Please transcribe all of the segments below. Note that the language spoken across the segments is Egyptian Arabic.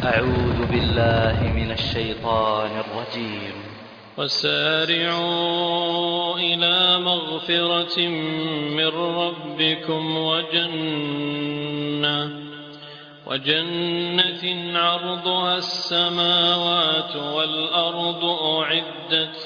أعوذ بالله من الشيطان الرجيم وسارعوا إلى مغفرة من ربكم وجنة وجنة عرضها السماوات والأرض أعدت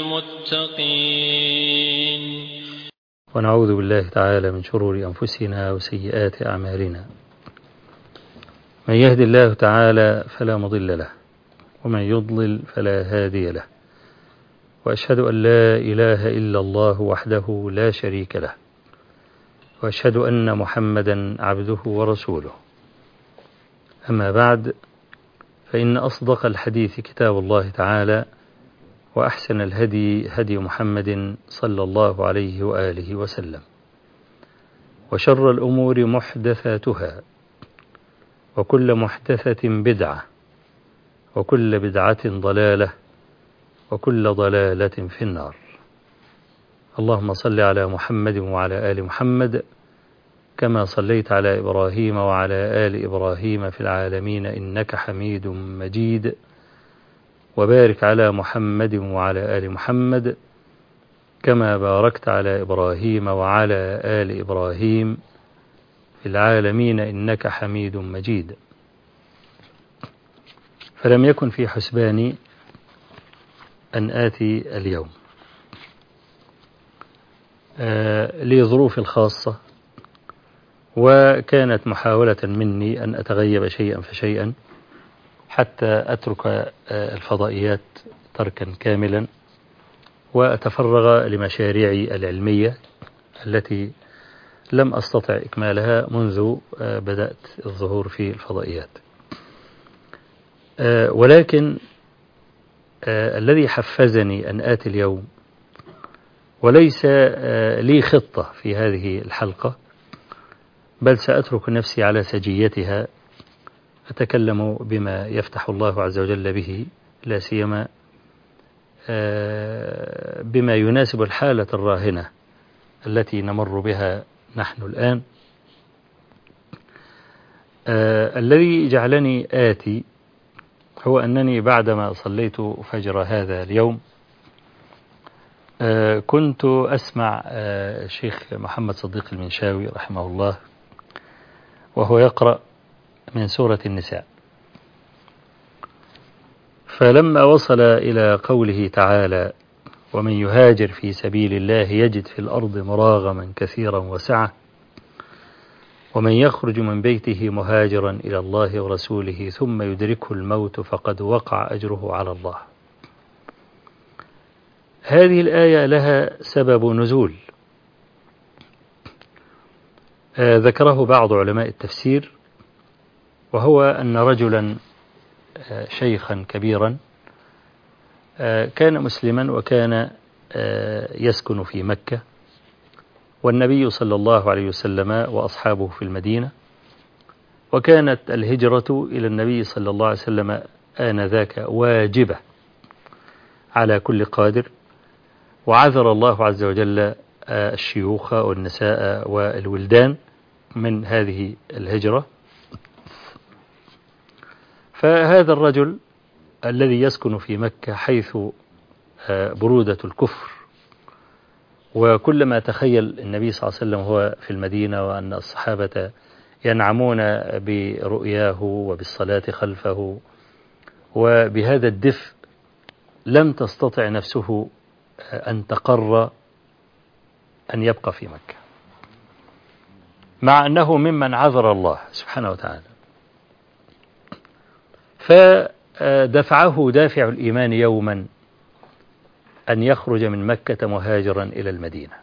للمتقين ونعوذ بالله تعالى من شرور أنفسنا وسيئات أعمالنا من يهد الله تعالى فلا مضل له ومن يضلل فلا هادي له وأشهد أن لا إله إلا الله وحده لا شريك له وأشهد أن محمدا عبده ورسوله أما بعد فإن أصدق الحديث كتاب الله تعالى وأحسن الهدي هدي محمد صلى الله عليه وآله وسلم وشر الأمور محدثاتها وكل محدثة بدعة وكل بدعة ضلالة وكل ضلالة في النار اللهم صل على محمد وعلى آل محمد كما صليت على إبراهيم وعلى آل إبراهيم في العالمين إنك حميد مجيد وبارك على محمد وعلى آل محمد كما باركت على إبراهيم وعلى آل إبراهيم في العالمين إنك حميد مجيد فلم يكن في حسباني أن آتي اليوم آه لي ظروف الخاصة وكانت محاولة مني أن أتغيب شيئا فشيئا حتى أترك آه الفضائيات تركا كاملا وأتفرغ لمشاريعي العلمية التي لم أستطع إكمالها منذ آه بدأت الظهور في الفضائيات ولكن آه الذي حفزني أن آتي اليوم وليس آه لي خطة في هذه الحلقة بل سأترك نفسي على سجيتها أتكلم بما يفتح الله عز وجل به لا سيما آه بما يناسب الحالة الراهنة التي نمر بها نحن الآن الذي جعلني آتي هو أنني بعدما صليت فجر هذا اليوم كنت أسمع الشيخ محمد صديق المنشاوي رحمه الله وهو يقرأ من سورة النساء فلما وصل إلى قوله تعالى ومن يهاجر في سبيل الله يجد في الأرض مراغما كثيرا وسعة ومن يخرج من بيته مهاجرا إلى الله ورسوله ثم يدركه الموت فقد وقع أجره على الله هذه الآية لها سبب نزول آه ذكره بعض علماء التفسير وهو أن رجلا آه شيخا كبيرا آه كان مسلما وكان يسكن في مكة والنبي صلى الله عليه وسلم وأصحابه في المدينة وكانت الهجرة إلى النبي صلى الله عليه وسلم آنذاك واجبة على كل قادر وعذر الله عز وجل الشيوخ والنساء والولدان من هذه الهجرة فهذا الرجل الذي يسكن في مكة حيث برودة الكفر وكلما تخيل النبي صلى الله عليه وسلم هو في المدينة وأن الصحابة ينعمون برؤياه وبالصلاة خلفه وبهذا الدفء لم تستطع نفسه أن تقر أن يبقى في مكة مع أنه ممن عذر الله سبحانه وتعالى فدفعه دافع الإيمان يوما أن يخرج من مكة مهاجرا إلى المدينة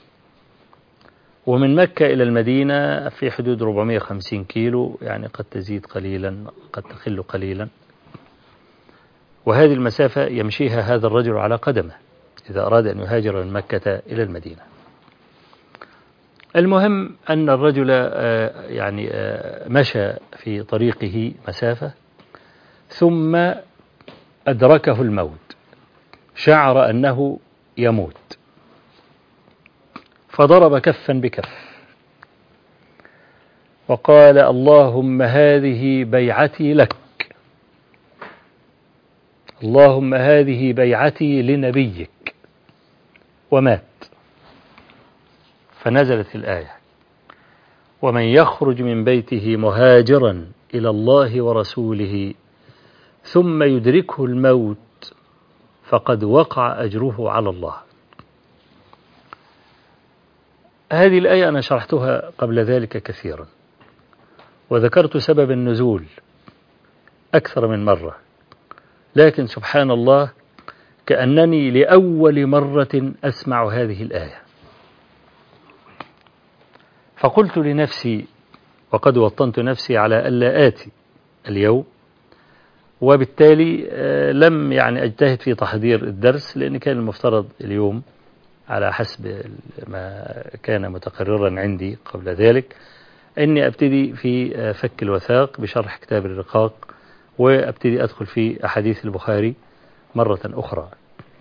ومن مكة إلى المدينة في حدود 450 كيلو يعني قد تزيد قليلا قد تقل قليلا وهذه المسافة يمشيها هذا الرجل على قدمه إذا أراد أن يهاجر من مكة إلى المدينة المهم أن الرجل يعني مشى في طريقه مسافة ثم أدركه الموت شعر أنه يموت فضرب كفا بكف وقال اللهم هذه بيعتي لك اللهم هذه بيعتي لنبيك ومات فنزلت الآية ومن يخرج من بيته مهاجرا إلى الله ورسوله ثم يدركه الموت فقد وقع أجره على الله هذه الآية أنا شرحتها قبل ذلك كثيرا وذكرت سبب النزول أكثر من مرة لكن سبحان الله كأنني لأول مرة أسمع هذه الآية فقلت لنفسي وقد وطنت نفسي على ألا آتي اليوم وبالتالي لم يعني أجتهد في تحضير الدرس لأن كان المفترض اليوم على حسب ما كان متقررا عندي قبل ذلك أني أبتدي في فك الوثاق بشرح كتاب الرقاق وأبتدي أدخل في أحاديث البخاري مرة أخرى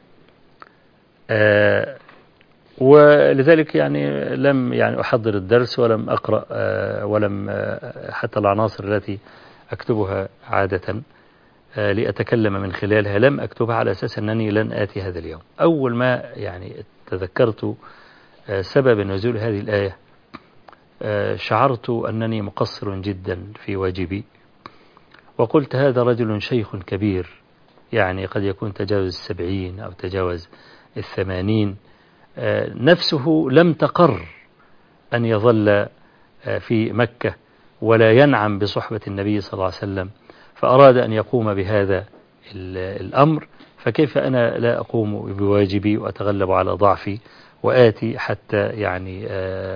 آه ولذلك يعني لم يعني أحضر الدرس ولم أقرأ آه ولم آه حتى العناصر التي أكتبها عادة لأتكلم من خلالها لم أكتبها على أساس أنني لن آتي هذا اليوم أول ما يعني تذكرت سبب نزول هذه الآية شعرت أنني مقصر جدا في واجبي وقلت هذا رجل شيخ كبير يعني قد يكون تجاوز السبعين أو تجاوز الثمانين نفسه لم تقر أن يظل في مكة ولا ينعم بصحبة النبي صلى الله عليه وسلم فأراد أن يقوم بهذا الأمر فكيف أنا لا أقوم بواجبي وأتغلب على ضعفي وآتي حتى يعني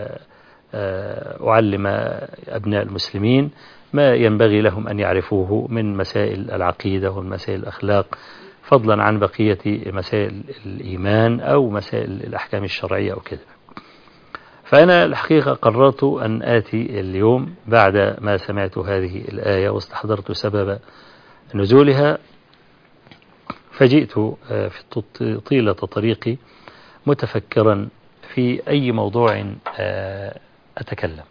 أعلم أبناء المسلمين ما ينبغي لهم أن يعرفوه من مسائل العقيدة ومن مسائل الأخلاق فضلا عن بقية مسائل الإيمان أو مسائل الأحكام الشرعية أو كده فأنا الحقيقة قررت أن آتي اليوم بعد ما سمعت هذه الآية واستحضرت سبب نزولها فجئت في طيلة طريقي متفكرا في أي موضوع أتكلم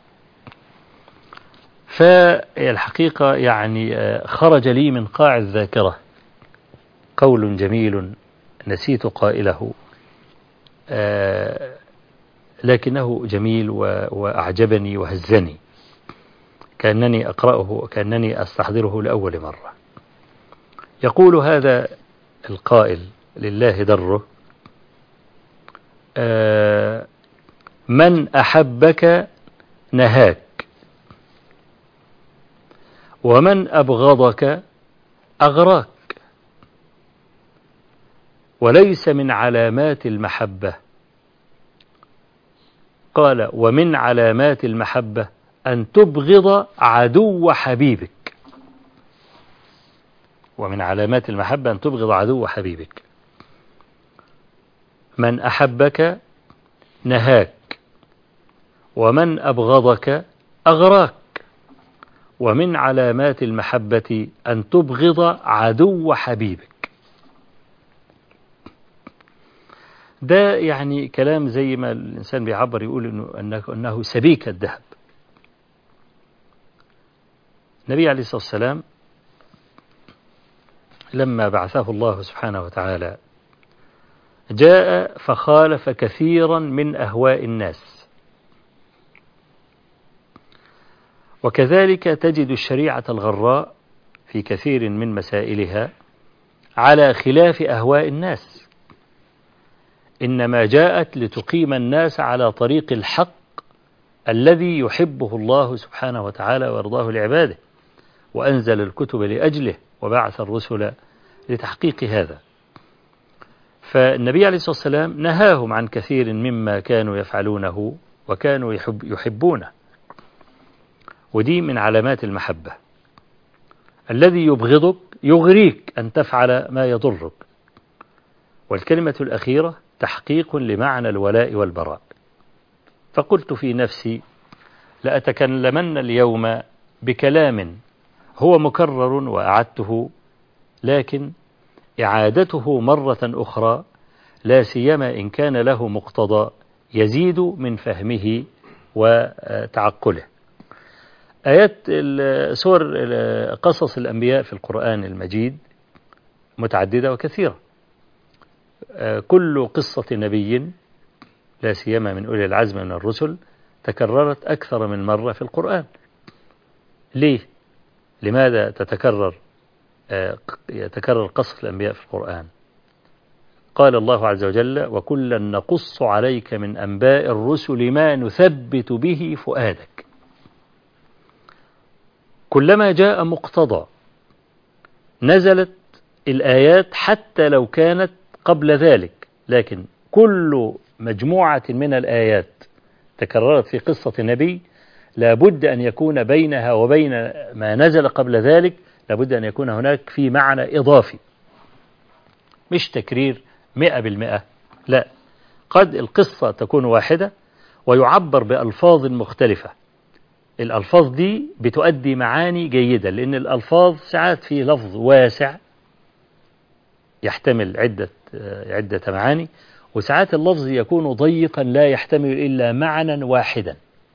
فالحقيقة يعني خرج لي من قاع الذاكرة قول جميل نسيت قائله لكنه جميل وأعجبني وهزني كأنني أقرأه وكأنني أستحضره لأول مرة يقول هذا القائل لله دره من أحبك نهاك ومن أبغضك أغراك وليس من علامات المحبة قال ومن علامات المحبة أن تبغض عدو حبيبك ومن علامات المحبة أن تبغض عدو حبيبك من أحبك نهاك ومن أبغضك أغراك ومن علامات المحبة أن تبغض عدو حبيبك ده يعني كلام زي ما الإنسان بيعبر يقول إنه أنه, أنه سبيك الذهب النبي عليه الصلاة والسلام لما بعثه الله سبحانه وتعالى جاء فخالف كثيرا من أهواء الناس وكذلك تجد الشريعة الغراء في كثير من مسائلها على خلاف أهواء الناس إنما جاءت لتقيم الناس على طريق الحق الذي يحبه الله سبحانه وتعالى ويرضاه لعباده وأنزل الكتب لأجله وبعث الرسل لتحقيق هذا فالنبي عليه الصلاة والسلام نهاهم عن كثير مما كانوا يفعلونه وكانوا يحب يحبونه ودي من علامات المحبة الذي يبغضك يغريك أن تفعل ما يضرك والكلمة الأخيرة تحقيق لمعنى الولاء والبراء فقلت في نفسي لأتكلمن اليوم بكلام هو مكرر وأعدته لكن إعادته مرة أخرى لا سيما إن كان له مقتضى يزيد من فهمه وتعقله آيات سور قصص الأنبياء في القرآن المجيد متعددة وكثيرة كل قصة نبي لا سيما من أولي العزم من الرسل تكررت أكثر من مرة في القرآن ليه؟ لماذا تتكرر يتكرر قصص الأنبياء في القرآن قال الله عز وجل وكلا نقص عليك من أنباء الرسل ما نثبت به فؤادك كلما جاء مقتضى نزلت الآيات حتى لو كانت قبل ذلك لكن كل مجموعة من الآيات تكررت في قصة النبي لابد أن يكون بينها وبين ما نزل قبل ذلك لابد أن يكون هناك في معنى إضافي مش تكرير مئة بالمئة لا قد القصة تكون واحدة ويعبر بألفاظ مختلفة الألفاظ دي بتؤدي معاني جيدة لأن الألفاظ ساعات في لفظ واسع يحتمل عدة عدة معاني وساعات اللفظ يكون ضيقا لا يحتمل إلا معنى واحدا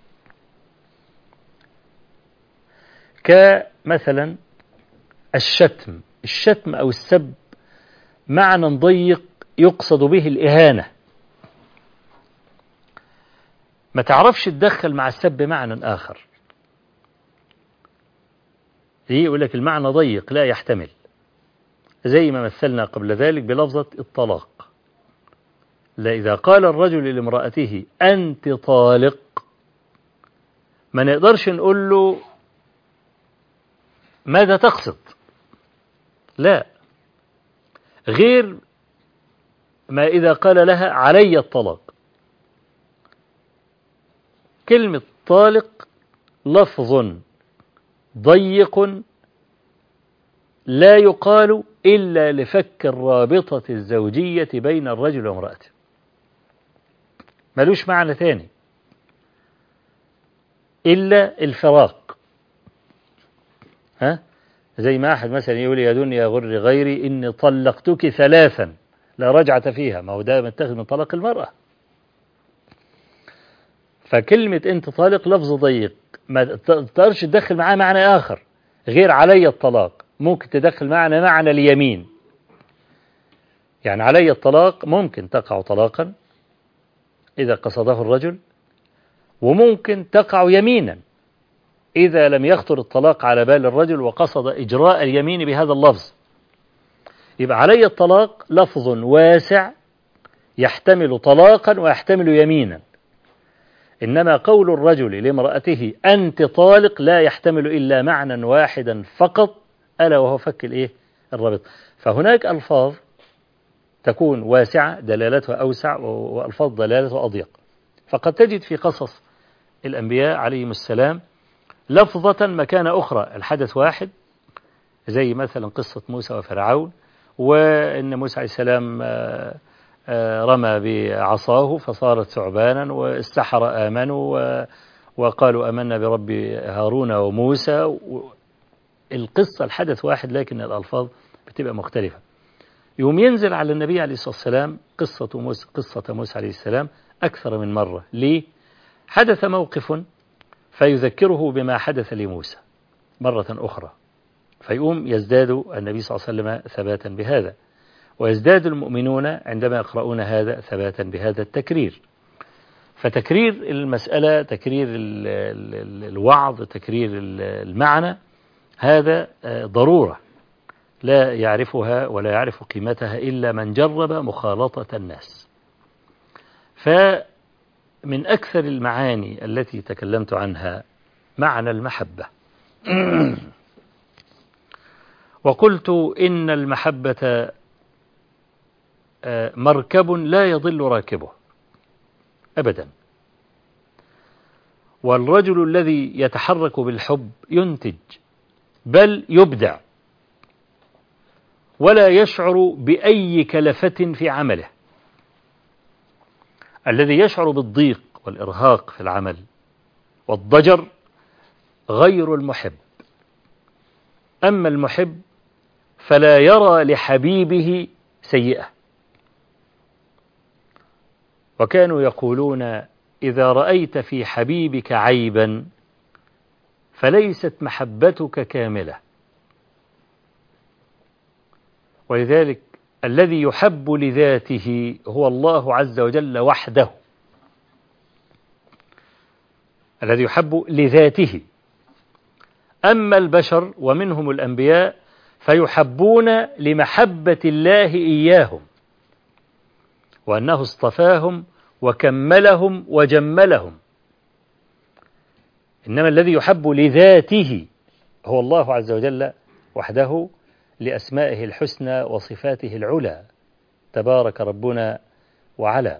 كمثلا الشتم الشتم أو السب معنى ضيق يقصد به الإهانة ما تعرفش تدخل مع السب معنى آخر ليه يقول لك المعنى ضيق لا يحتمل زي ما مثلنا قبل ذلك بلفظة الطلاق لا إذا قال الرجل لامرأته أنت طالق ما نقدرش نقول له ماذا تقصد لا غير ما إذا قال لها علي الطلاق كلمة طالق لفظ ضيق لا يقال إلا لفك الرابطة الزوجية بين الرجل وامرأته ملوش معنى ثاني إلا الفراق ها زي ما أحد مثلا يقول يا دنيا غر غيري إني طلقتك ثلاثا لا رجعة فيها ما هو ده متاخذ من طلاق المرأة فكلمة أنت طالق لفظ ضيق ما تقدرش تدخل معاه معنى آخر غير علي الطلاق ممكن تدخل معنى معنى اليمين يعني علي الطلاق ممكن تقع طلاقا إذا قصده الرجل وممكن تقع يمينا إذا لم يخطر الطلاق على بال الرجل وقصد إجراء اليمين بهذا اللفظ يبقى علي الطلاق لفظ واسع يحتمل طلاقا ويحتمل يمينا إنما قول الرجل لامرأته أنت طالق لا يحتمل إلا معنى واحدا فقط ألا وهو فك الإيه الرابط فهناك ألفاظ تكون واسعة دلالتها أوسع وألفاظ دلالتها أضيق فقد تجد في قصص الأنبياء عليهم السلام لفظة مكان أخرى الحدث واحد زي مثلا قصة موسى وفرعون وأن موسى عليه السلام رمى بعصاه فصارت ثعبانا والسحر آمنوا وقالوا آمنا برب هارون وموسى القصة الحدث واحد لكن الألفاظ بتبقى مختلفة يوم ينزل على النبي عليه الصلاة والسلام قصة موسى, قصة موسى عليه السلام أكثر من مرة ليه؟ حدث موقف فيذكره بما حدث لموسى مرة أخرى فيقوم يزداد النبي صلى الله عليه وسلم ثباتا بهذا ويزداد المؤمنون عندما يقرؤون هذا ثباتا بهذا التكرير فتكرير المسألة تكرير الوعظ تكرير المعنى هذا ضرورة لا يعرفها ولا يعرف قيمتها إلا من جرب مخالطة الناس فمن أكثر المعاني التي تكلمت عنها معنى المحبة وقلت إن المحبة مركب لا يضل راكبه أبدا والرجل الذي يتحرك بالحب ينتج بل يبدع ولا يشعر بأي كلفة في عمله الذي يشعر بالضيق والإرهاق في العمل والضجر غير المحب أما المحب فلا يرى لحبيبه سيئة وكانوا يقولون إذا رأيت في حبيبك عيبا فليست محبتك كاملة ولذلك الذي يحب لذاته هو الله عز وجل وحده الذي يحب لذاته أما البشر ومنهم الأنبياء فيحبون لمحبة الله إياهم وأنه اصطفاهم وكملهم وجملهم إنما الذي يحب لذاته هو الله عز وجل وحده لأسمائه الحسنى وصفاته العلى تبارك ربنا وعلا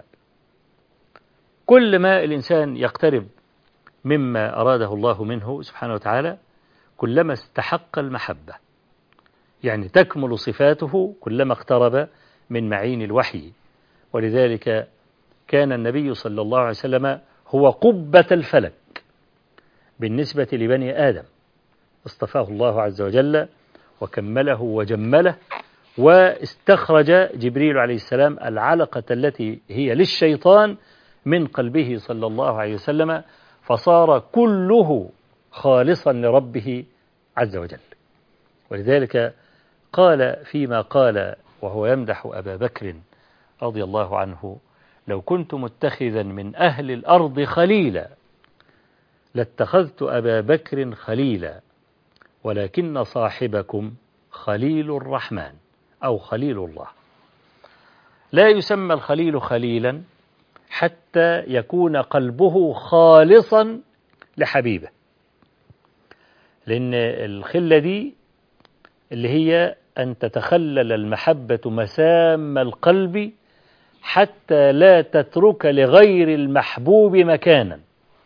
كل ما الإنسان يقترب مما أراده الله منه سبحانه وتعالى كلما استحق المحبة يعني تكمل صفاته كلما اقترب من معين الوحي ولذلك كان النبي صلى الله عليه وسلم هو قبة الفلك بالنسبة لبني آدم اصطفاه الله عز وجل وكمله وجمله واستخرج جبريل عليه السلام العلقة التي هي للشيطان من قلبه صلى الله عليه وسلم فصار كله خالصا لربه عز وجل ولذلك قال فيما قال وهو يمدح أبا بكر رضي الله عنه لو كنت متخذا من أهل الأرض خليلا لاتخذت أبا بكر خليلا ولكن صاحبكم خليل الرحمن أو خليل الله لا يسمى الخليل خليلا حتى يكون قلبه خالصا لحبيبه لأن الخلة دي اللي هي أن تتخلل المحبة مسام القلب حتى لا تترك لغير المحبوب مكانا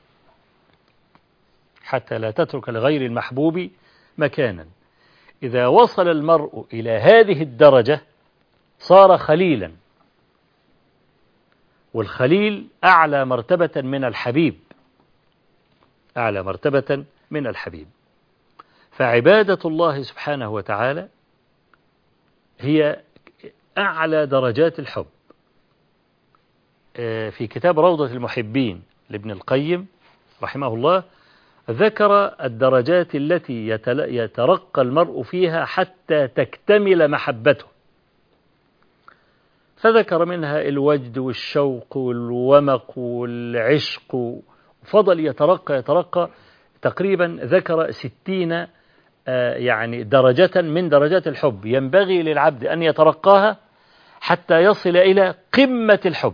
حتى لا تترك لغير المحبوب مكانا إذا وصل المرء إلى هذه الدرجة صار خليلا والخليل أعلى مرتبة من الحبيب أعلى مرتبة من الحبيب فعبادة الله سبحانه وتعالى هي أعلى درجات الحب في كتاب روضة المحبين لابن القيم رحمه الله ذكر الدرجات التي يترقى المرء فيها حتى تكتمل محبته فذكر منها الوجد والشوق والومق والعشق فضل يترقى يترقى تقريبا ذكر ستين يعني درجة من درجات الحب ينبغي للعبد أن يترقاها حتى يصل إلى قمة الحب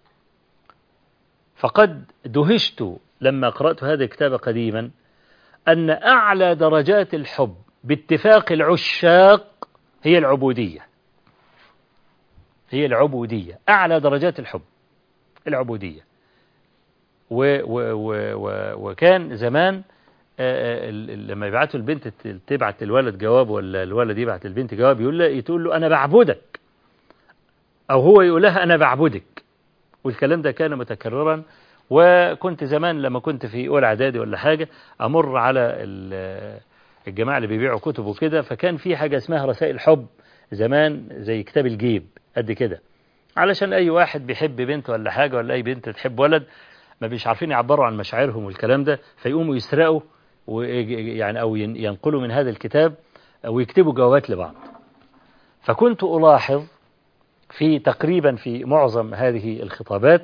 فقد دهشت لما قرأت هذا الكتاب قديما أن أعلى درجات الحب باتفاق العشاق هي العبودية هي العبودية أعلى درجات الحب العبودية و و و و وكان زمان لما يبعتوا البنت تبعت الولد جواب ولا الولد يبعت البنت جواب يقول له تقول له أنا بعبدك أو هو يقول لها أنا بعبدك والكلام ده كان متكررا وكنت زمان لما كنت في أولى إعدادي ولا حاجة أمر على الجماعة اللي بيبيعوا كتب وكده فكان في حاجة اسمها رسائل حب زمان زي كتاب الجيب قد كده علشان أي واحد بيحب بنت ولا حاجة ولا أي بنت تحب ولد ما بيش عارفين يعبروا عن مشاعرهم والكلام ده فيقوموا يسرقوا يعني أو ينقلوا من هذا الكتاب ويكتبوا جوابات لبعض فكنت ألاحظ في تقريبا في معظم هذه الخطابات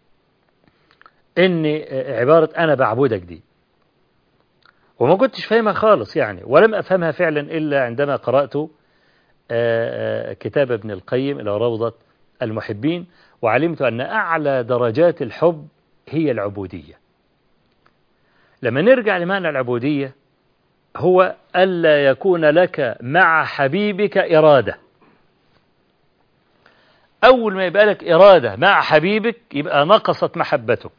ان عبارة انا بعبدك دي وما كنتش فاهمها خالص يعني ولم افهمها فعلا الا عندما قرأت كتاب ابن القيم الى روضة المحبين وعلمت ان اعلى درجات الحب هي العبودية لما نرجع لمعنى العبودية هو ألا يكون لك مع حبيبك إرادة أول ما يبقى لك إرادة مع حبيبك يبقى نقصت محبتك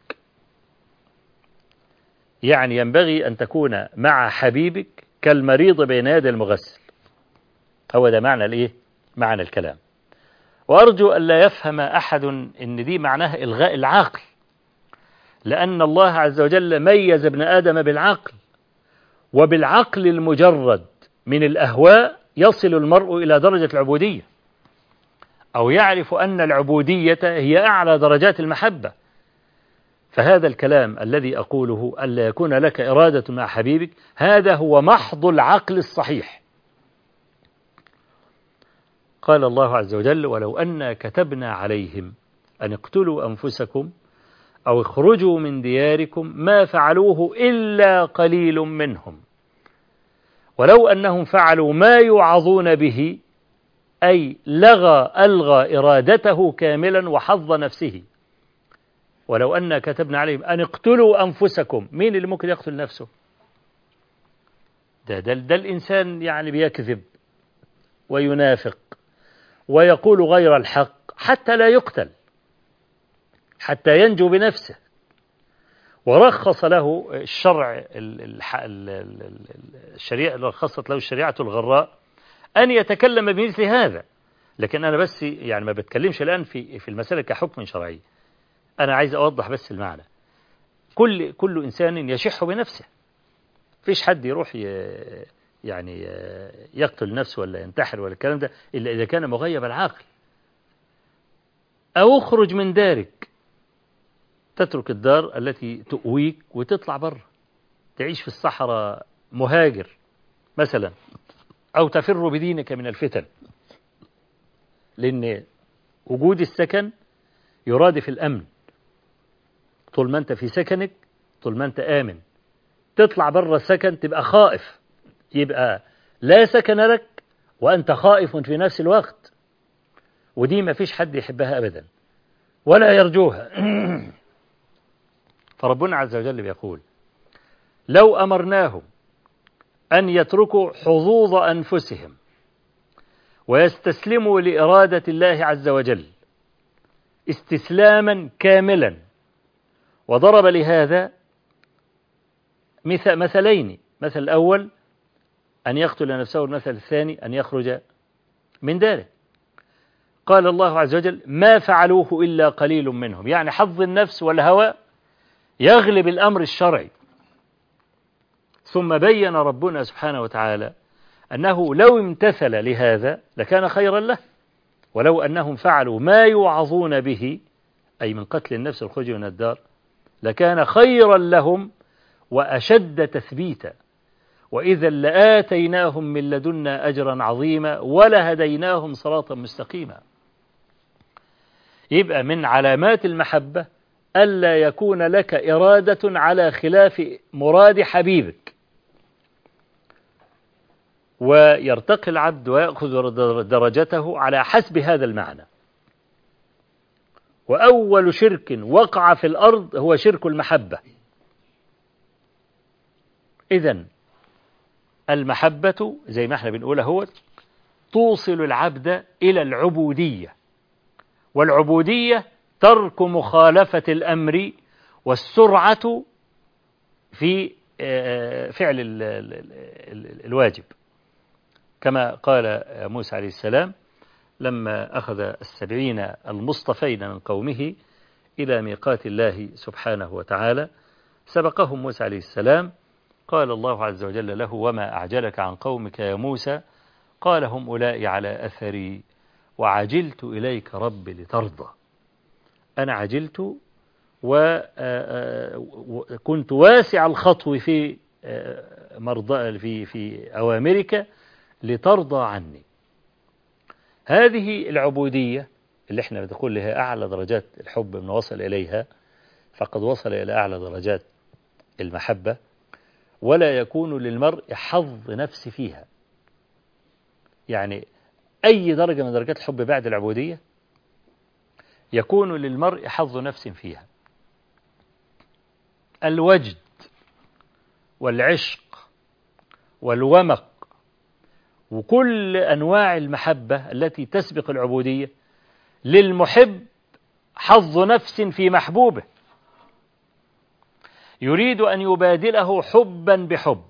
يعني ينبغي أن تكون مع حبيبك كالمريض بين يدي المغسل هو ده معنى الإيه؟ معنى الكلام وأرجو أن لا يفهم أحد أن دي معناها إلغاء العقل لأن الله عز وجل ميز ابن آدم بالعقل وبالعقل المجرد من الأهواء يصل المرء إلى درجة العبودية أو يعرف أن العبودية هي أعلى درجات المحبة فهذا الكلام الذي أقوله ألا يكون لك إرادة مع حبيبك هذا هو محض العقل الصحيح قال الله عز وجل ولو أنا كتبنا عليهم أن اقتلوا أنفسكم أو اخرجوا من دياركم ما فعلوه إلا قليل منهم ولو أنهم فعلوا ما يوعظون به أي لغى ألغى إرادته كاملا وحظ نفسه ولو أن كتبنا عليهم أن اقتلوا أنفسكم مين اللي ممكن يقتل نفسه ده, ده, ده الإنسان يعني بيكذب وينافق ويقول غير الحق حتى لا يقتل حتى ينجو بنفسه ورخص له الشرع الشريعة رخصت له الشريعة الغراء أن يتكلم بمثل هذا لكن أنا بس يعني ما بتكلمش الآن في في المسألة كحكم شرعي أنا عايز أوضح بس المعنى كل كل إنسان يشح بنفسه فيش حد يروح يعني يقتل نفسه ولا ينتحر ولا الكلام ده إلا إذا كان مغيب العقل أو اخرج من دارك تترك الدار التي تؤويك وتطلع بره تعيش في الصحراء مهاجر مثلا أو تفر بدينك من الفتن لأن وجود السكن يرادف الأمن طول ما أنت في سكنك طول ما أنت آمن تطلع بره السكن تبقى خائف يبقى لا سكن لك وأنت خائف في نفس الوقت ودي ما فيش حد يحبها أبدا ولا يرجوها فربنا عز وجل بيقول لو أمرناهم أن يتركوا حظوظ أنفسهم ويستسلموا لإرادة الله عز وجل استسلاما كاملا وضرب لهذا مثلين مثل الأول أن يقتل نفسه المثل الثاني أن يخرج من داره قال الله عز وجل ما فعلوه إلا قليل منهم يعني حظ النفس والهوى يغلب الأمر الشرعي ثم بين ربنا سبحانه وتعالى أنه لو امتثل لهذا لكان خيرا له ولو أنهم فعلوا ما يوعظون به أي من قتل النفس الخروج من الدار لكان خيرا لهم وأشد تثبيتا وإذا لآتيناهم من لدنا أجرا عظيما ولهديناهم صراطا مستقيما يبقى من علامات المحبة ألا يكون لك إرادة على خلاف مراد حبيبك ويرتقي العبد ويأخذ درجته على حسب هذا المعنى وأول شرك وقع في الأرض هو شرك المحبة إذا المحبة زي ما احنا بنقول هو توصل العبد إلى العبودية والعبودية ترك مخالفة الأمر والسرعة في فعل الواجب كما قال موسى عليه السلام لما أخذ السبعين المصطفين من قومه إلى ميقات الله سبحانه وتعالى سبقهم موسى عليه السلام قال الله عز وجل له وما أعجلك عن قومك يا موسى قال هم أولئك على أثري وعجلت إليك رب لترضى أنا عجلت وكنت واسع الخطو في مرضى في في أوامرك لترضى عني هذه العبودية اللي احنا بنقول لها أعلى درجات الحب من وصل إليها فقد وصل إلى أعلى درجات المحبة ولا يكون للمرء حظ نفس فيها يعني أي درجة من درجات الحب بعد العبودية يكون للمرء حظ نفس فيها الوجد والعشق والومق وكل أنواع المحبة التي تسبق العبودية للمحب حظ نفس في محبوبه يريد أن يبادله حبا بحب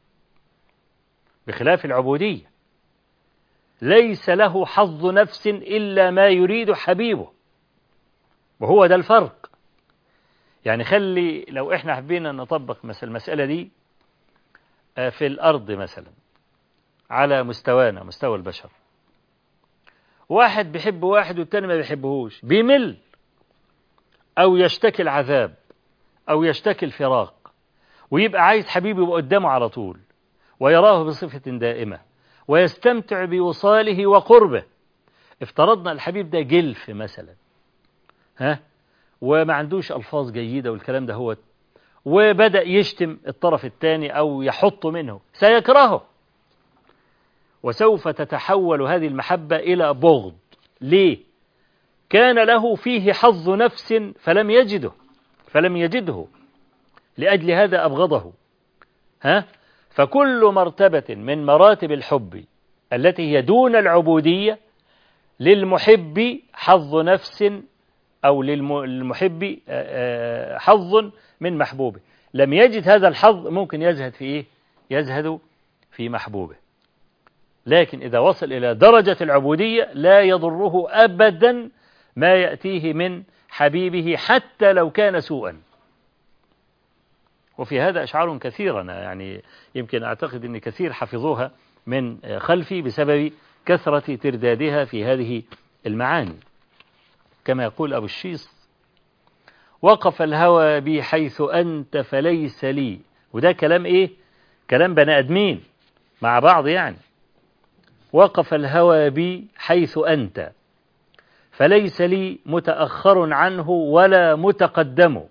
بخلاف العبودية ليس له حظ نفس إلا ما يريد حبيبه وهو ده الفرق يعني خلي لو احنا حبينا نطبق مثل المسألة دي في الأرض مثلا على مستوانا مستوى البشر واحد بيحب واحد والتاني ما بيحبهوش بيمل أو يشتكي العذاب أو يشتكي الفراق ويبقى عايز حبيبه يبقى قدامه على طول ويراه بصفة دائمة ويستمتع بوصاله وقربه افترضنا الحبيب ده جلف مثلا ها وما عندوش ألفاظ جيدة والكلام ده هو وبدأ يشتم الطرف الثاني أو يحط منه سيكرهه وسوف تتحول هذه المحبة إلى بغض ليه؟ كان له فيه حظ نفس فلم يجده فلم يجده لأجل هذا أبغضه ها؟ فكل مرتبة من مراتب الحب التي هي دون العبودية للمحب حظ نفس أو للمحب حظ من محبوبه لم يجد هذا الحظ ممكن يزهد في إيه؟ يزهد في محبوبه لكن إذا وصل إلى درجة العبودية لا يضره أبدا ما يأتيه من حبيبه حتى لو كان سوءا وفي هذا أشعار كثيرة يعني يمكن أعتقد أن كثير حفظوها من خلفي بسبب كثرة تردادها في هذه المعاني كما يقول أبو الشيص وقف الهوى بي حيث أنت فليس لي وده كلام إيه كلام بني أدمين مع بعض يعني وقف الهوى بي حيث أنت فليس لي متأخر عنه ولا متقدم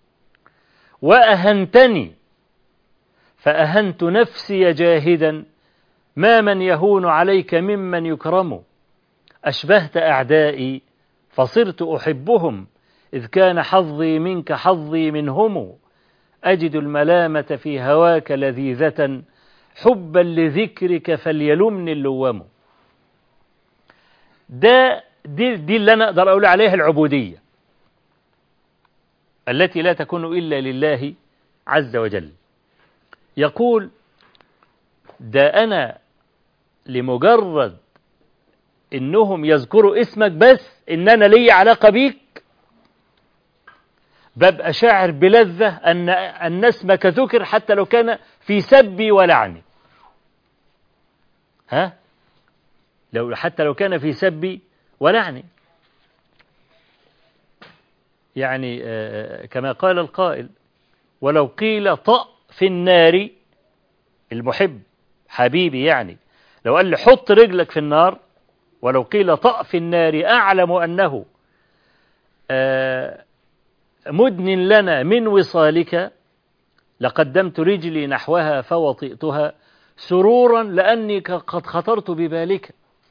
وأهنتني فأهنت نفسي جاهدا ما من يهون عليك ممن يكرم أشبهت أعدائي فصرت أحبهم إذ كان حظي منك حظي منهم أجد الملامة في هواك لذيذة حبا لذكرك فليلمني اللوام ده دي, دي اللي أنا أقدر أقول عليها العبودية التي لا تكون إلا لله عز وجل يقول ده أنا لمجرد إنهم يذكروا اسمك بس إن أنا لي علاقة بيك ببقى شاعر بلذة أن أن اسمك ذكر حتى لو كان في سبي ولعني ها لو حتى لو كان في سبي ولعني يعني كما قال القائل ولو قيل طأ في النار المحب حبيبي يعني لو قال لي حط رجلك في النار ولو قيل طأ في النار أعلم أنه مدن لنا من وصالك لقدمت رجلي نحوها فوطئتها سرورا لأني قد خطرت ببالك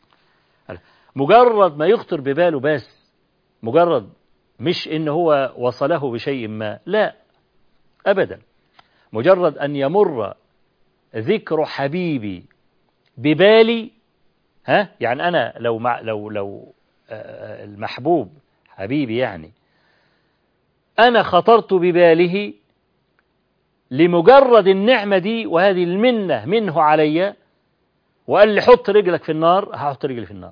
مجرد ما يخطر بباله بس مجرد مش إن هو وصله بشيء ما لا أبدا مجرد أن يمر ذكر حبيبي ببالي ها يعني أنا لو مع لو لو المحبوب حبيبي يعني أنا خطرت بباله لمجرد النعمة دي وهذه المنة منه علي وقال لي حط رجلك في النار هحط رجلي في النار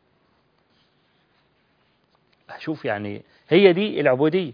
شوف يعني هي دي العبودية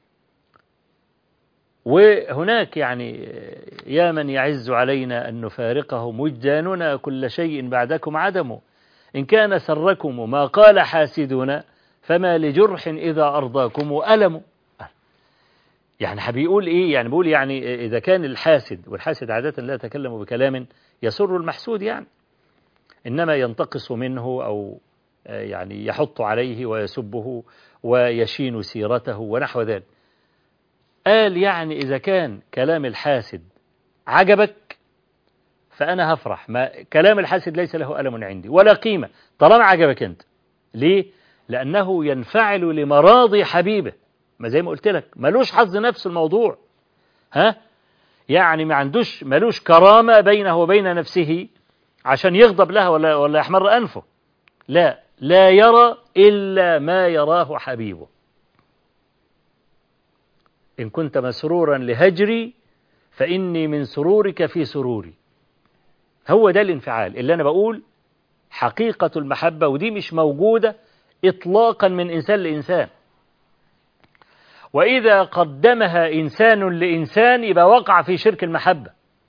وهناك يعني يا من يعز علينا أن نفارقه وجداننا كل شيء بعدكم عدمه إن كان سركم ما قال حاسدنا فما لجرح إذا أرضاكم ألم يعني بيقول إيه يعني بيقول يعني إذا كان الحاسد والحاسد عادة لا يتكلم بكلام يسر المحسود يعني إنما ينتقص منه أو يعني يحط عليه ويسبه ويشين سيرته ونحو ذلك قال يعني إذا كان كلام الحاسد عجبك فأنا هفرح ما كلام الحاسد ليس له ألم عندي ولا قيمة طالما عجبك أنت ليه؟ لأنه ينفعل لمراضي حبيبه ما زي ما قلت لك ملوش حظ نفس الموضوع ها يعني ما عندوش ملوش كرامة بينه وبين نفسه عشان يغضب لها ولا ولا يحمر أنفه لا لا يرى إلا ما يراه حبيبه إن كنت مسرورا لهجري فإني من سرورك في سروري هو ده الانفعال اللي أنا بقول حقيقة المحبة ودي مش موجودة إطلاقا من إنسان لإنسان وإذا قدمها إنسان لإنسان يبقى وقع في شرك المحبة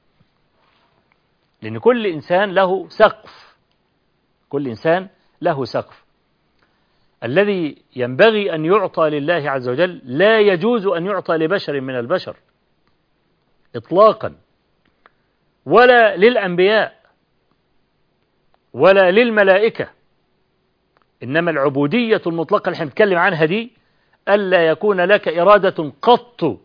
لأن كل إنسان له سقف كل إنسان له سقف الذي ينبغي أن يعطى لله عز وجل لا يجوز أن يعطى لبشر من البشر إطلاقا ولا للأنبياء ولا للملائكة إنما العبودية المطلقة اللي احنا بنتكلم عنها دي ألا يكون لك إرادة قط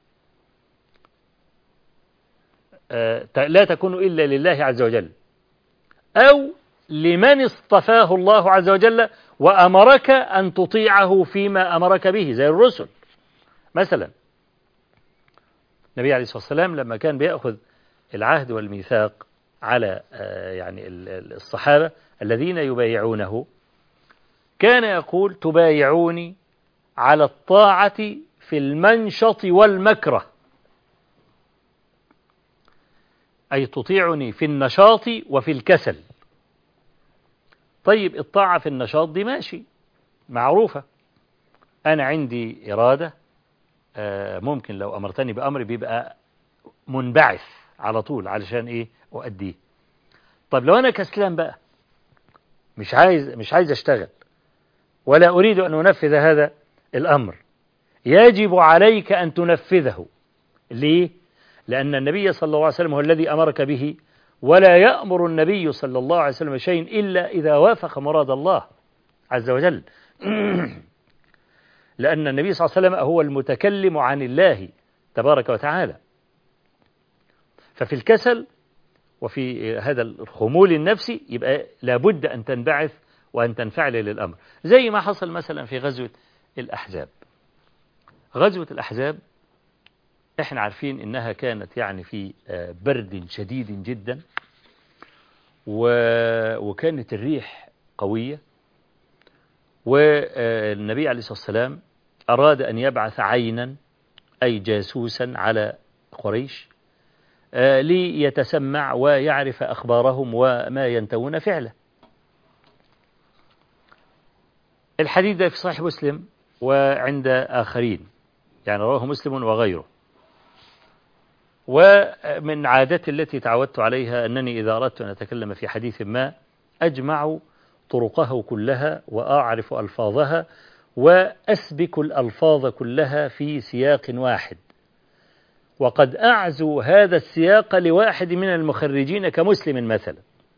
آه، لا تكون إلا لله عز وجل أو لمن اصطفاه الله عز وجل وأمرك أن تطيعه فيما أمرك به زي الرسل مثلا النبي عليه الصلاة والسلام لما كان بيأخذ العهد والميثاق على آه، يعني الصحابة الذين يبايعونه كان يقول تبايعوني على الطاعة في المنشط والمكره أي تطيعني في النشاط وفي الكسل طيب الطاعة في النشاط دي ماشي معروفة أنا عندي إرادة آه، ممكن لو أمرتني بأمر بيبقى منبعث على طول علشان إيه أؤديه طب لو أنا كسلان بقى مش عايز مش عايز أشتغل ولا أريد أن أنفذ هذا الأمر يجب عليك أن تنفذه ليه؟ لأن النبي صلى الله عليه وسلم هو الذي أمرك به ولا يأمر النبي صلى الله عليه وسلم شيء إلا إذا وافق مراد الله عز وجل لأن النبي صلى الله عليه وسلم هو المتكلم عن الله تبارك وتعالى ففي الكسل وفي هذا الخمول النفسي يبقى لابد أن تنبعث وأن تنفعل للأمر زي ما حصل مثلا في غزوة الأحزاب غزوة الأحزاب احنا عارفين انها كانت يعني في آه، برد شديد جدا وكانت الريح قوية والنبي عليه الصلاة والسلام أراد أن يبعث عينا أي جاسوسا على قريش آه، ليتسمع ويعرف أخبارهم وما ينتهون فعله الحديث ده في صحيح مسلم وعند آخرين يعني رواه مسلم وغيره ومن عادتي التي تعودت عليها أنني إذا أردت أن أتكلم في حديث ما أجمع طرقه كلها وأعرف ألفاظها وأسبك الألفاظ كلها في سياق واحد وقد أعزو هذا السياق لواحد من المخرجين كمسلم مثلا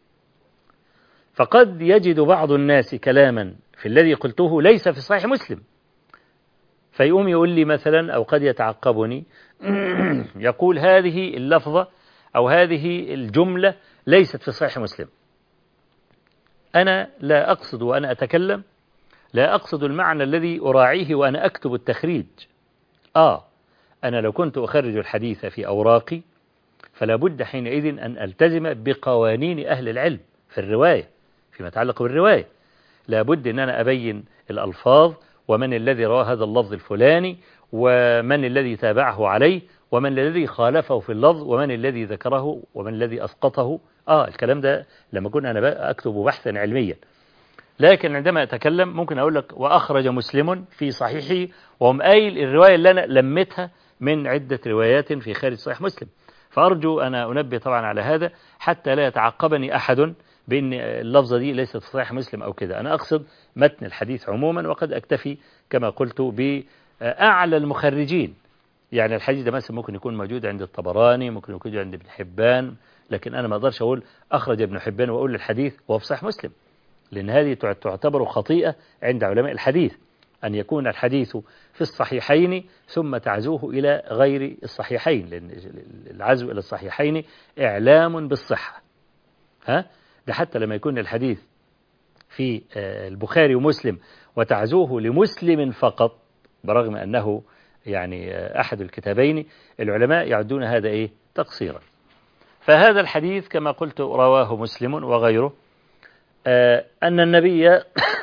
فقد يجد بعض الناس كلاما في الذي قلته ليس في صحيح مسلم فيقوم يقول لي مثلا أو قد يتعقبني يقول هذه اللفظة أو هذه الجملة ليست في صحيح مسلم أنا لا أقصد وأنا أتكلم لا أقصد المعنى الذي أراعيه وأنا أكتب التخريج آه أنا لو كنت أخرج الحديث في أوراقي فلا بد حينئذ أن ألتزم بقوانين أهل العلم في الرواية فيما يتعلق بالرواية لا بد أن أنا أبين الألفاظ ومن الذي روى هذا اللفظ الفلاني ومن الذي تابعه عليه ومن الذي خالفه في اللفظ ومن الذي ذكره ومن الذي أسقطه آه الكلام ده لما كنت أنا أكتب بحثا علميا لكن عندما أتكلم ممكن أقول لك وأخرج مسلم في صحيحه وهم قايل الرواية اللي أنا لمتها من عدة روايات في خارج صحيح مسلم فأرجو أنا أنبه طبعا على هذا حتى لا يتعقبني أحد بأن اللفظة دي ليست في صحيح مسلم أو كده أنا أقصد متن الحديث عموما وقد أكتفي كما قلت بأعلى المخرجين يعني الحديث ده مثلا ممكن يكون موجود عند الطبراني ممكن يكون عند ابن حبان لكن أنا ما أقدرش أقول أخرج ابن حبان وأقول الحديث وهو في صحيح مسلم لأن هذه تعتبر خطيئة عند علماء الحديث أن يكون الحديث في الصحيحين ثم تعزوه إلى غير الصحيحين لأن العزو إلى الصحيحين إعلام بالصحة ها ده حتى لما يكون الحديث في آه، البخاري ومسلم وتعزوه لمسلم فقط برغم أنه يعني آه، أحد الكتابين العلماء يعدون هذا إيه تقصيرا فهذا الحديث كما قلت رواه مسلم وغيره آه، أن النبي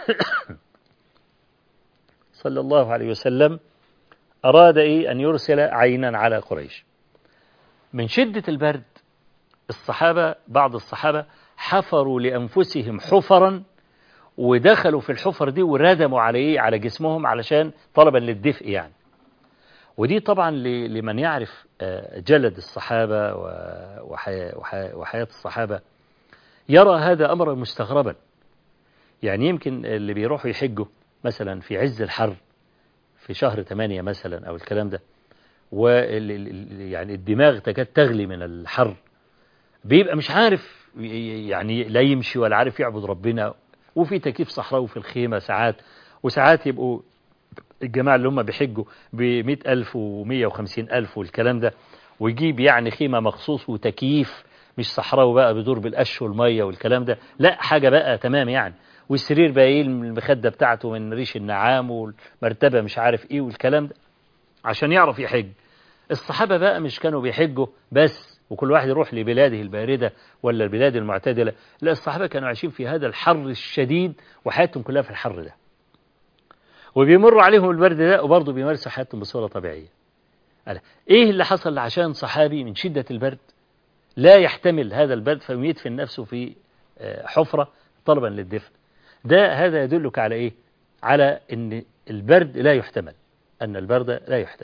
صلى الله عليه وسلم أراد إيه أن يرسل عينا على قريش من شدة البرد الصحابة بعض الصحابة حفروا لأنفسهم حفرا ودخلوا في الحفر دي وردموا عليه على جسمهم علشان طلبا للدفء يعني ودي طبعا لمن يعرف آه، جلد الصحابة وحياة الصحابة يرى هذا أمرا مستغربا يعني يمكن اللي بيروحوا يحجوا مثلا في عز الحر في شهر ثمانية مثلا أو الكلام ده ويعني الدماغ تكاد تغلي من الحر بيبقى مش عارف يعني لا يمشي ولا عارف يعبد ربنا وفي تكييف صحراوي في الخيمة ساعات وساعات يبقوا الجماعة اللي هم بيحجوا بمئة ألف ومية وخمسين ألف والكلام ده ويجيب يعني خيمة مخصوص وتكييف مش صحراوي بقى بيدور بالقش والمية والكلام ده لا حاجة بقى تمام يعني والسرير بقى ايه المخدة بتاعته من ريش النعام والمرتبة مش عارف ايه والكلام ده عشان يعرف يحج الصحابة بقى مش كانوا بيحجوا بس وكل واحد يروح لبلاده الباردة ولا البلاد المعتدلة لا الصحابة كانوا عايشين في هذا الحر الشديد وحياتهم كلها في الحر ده وبيمروا عليهم البرد ده وبرضه بيمارسوا حياتهم بصورة طبيعية قال ايه اللي حصل عشان صحابي من شدة البرد لا يحتمل هذا البرد فيدفن نفسه في حفرة طلبا للدفن ده هذا يدلك على ايه على ان البرد لا يحتمل ان البرد لا يحتمل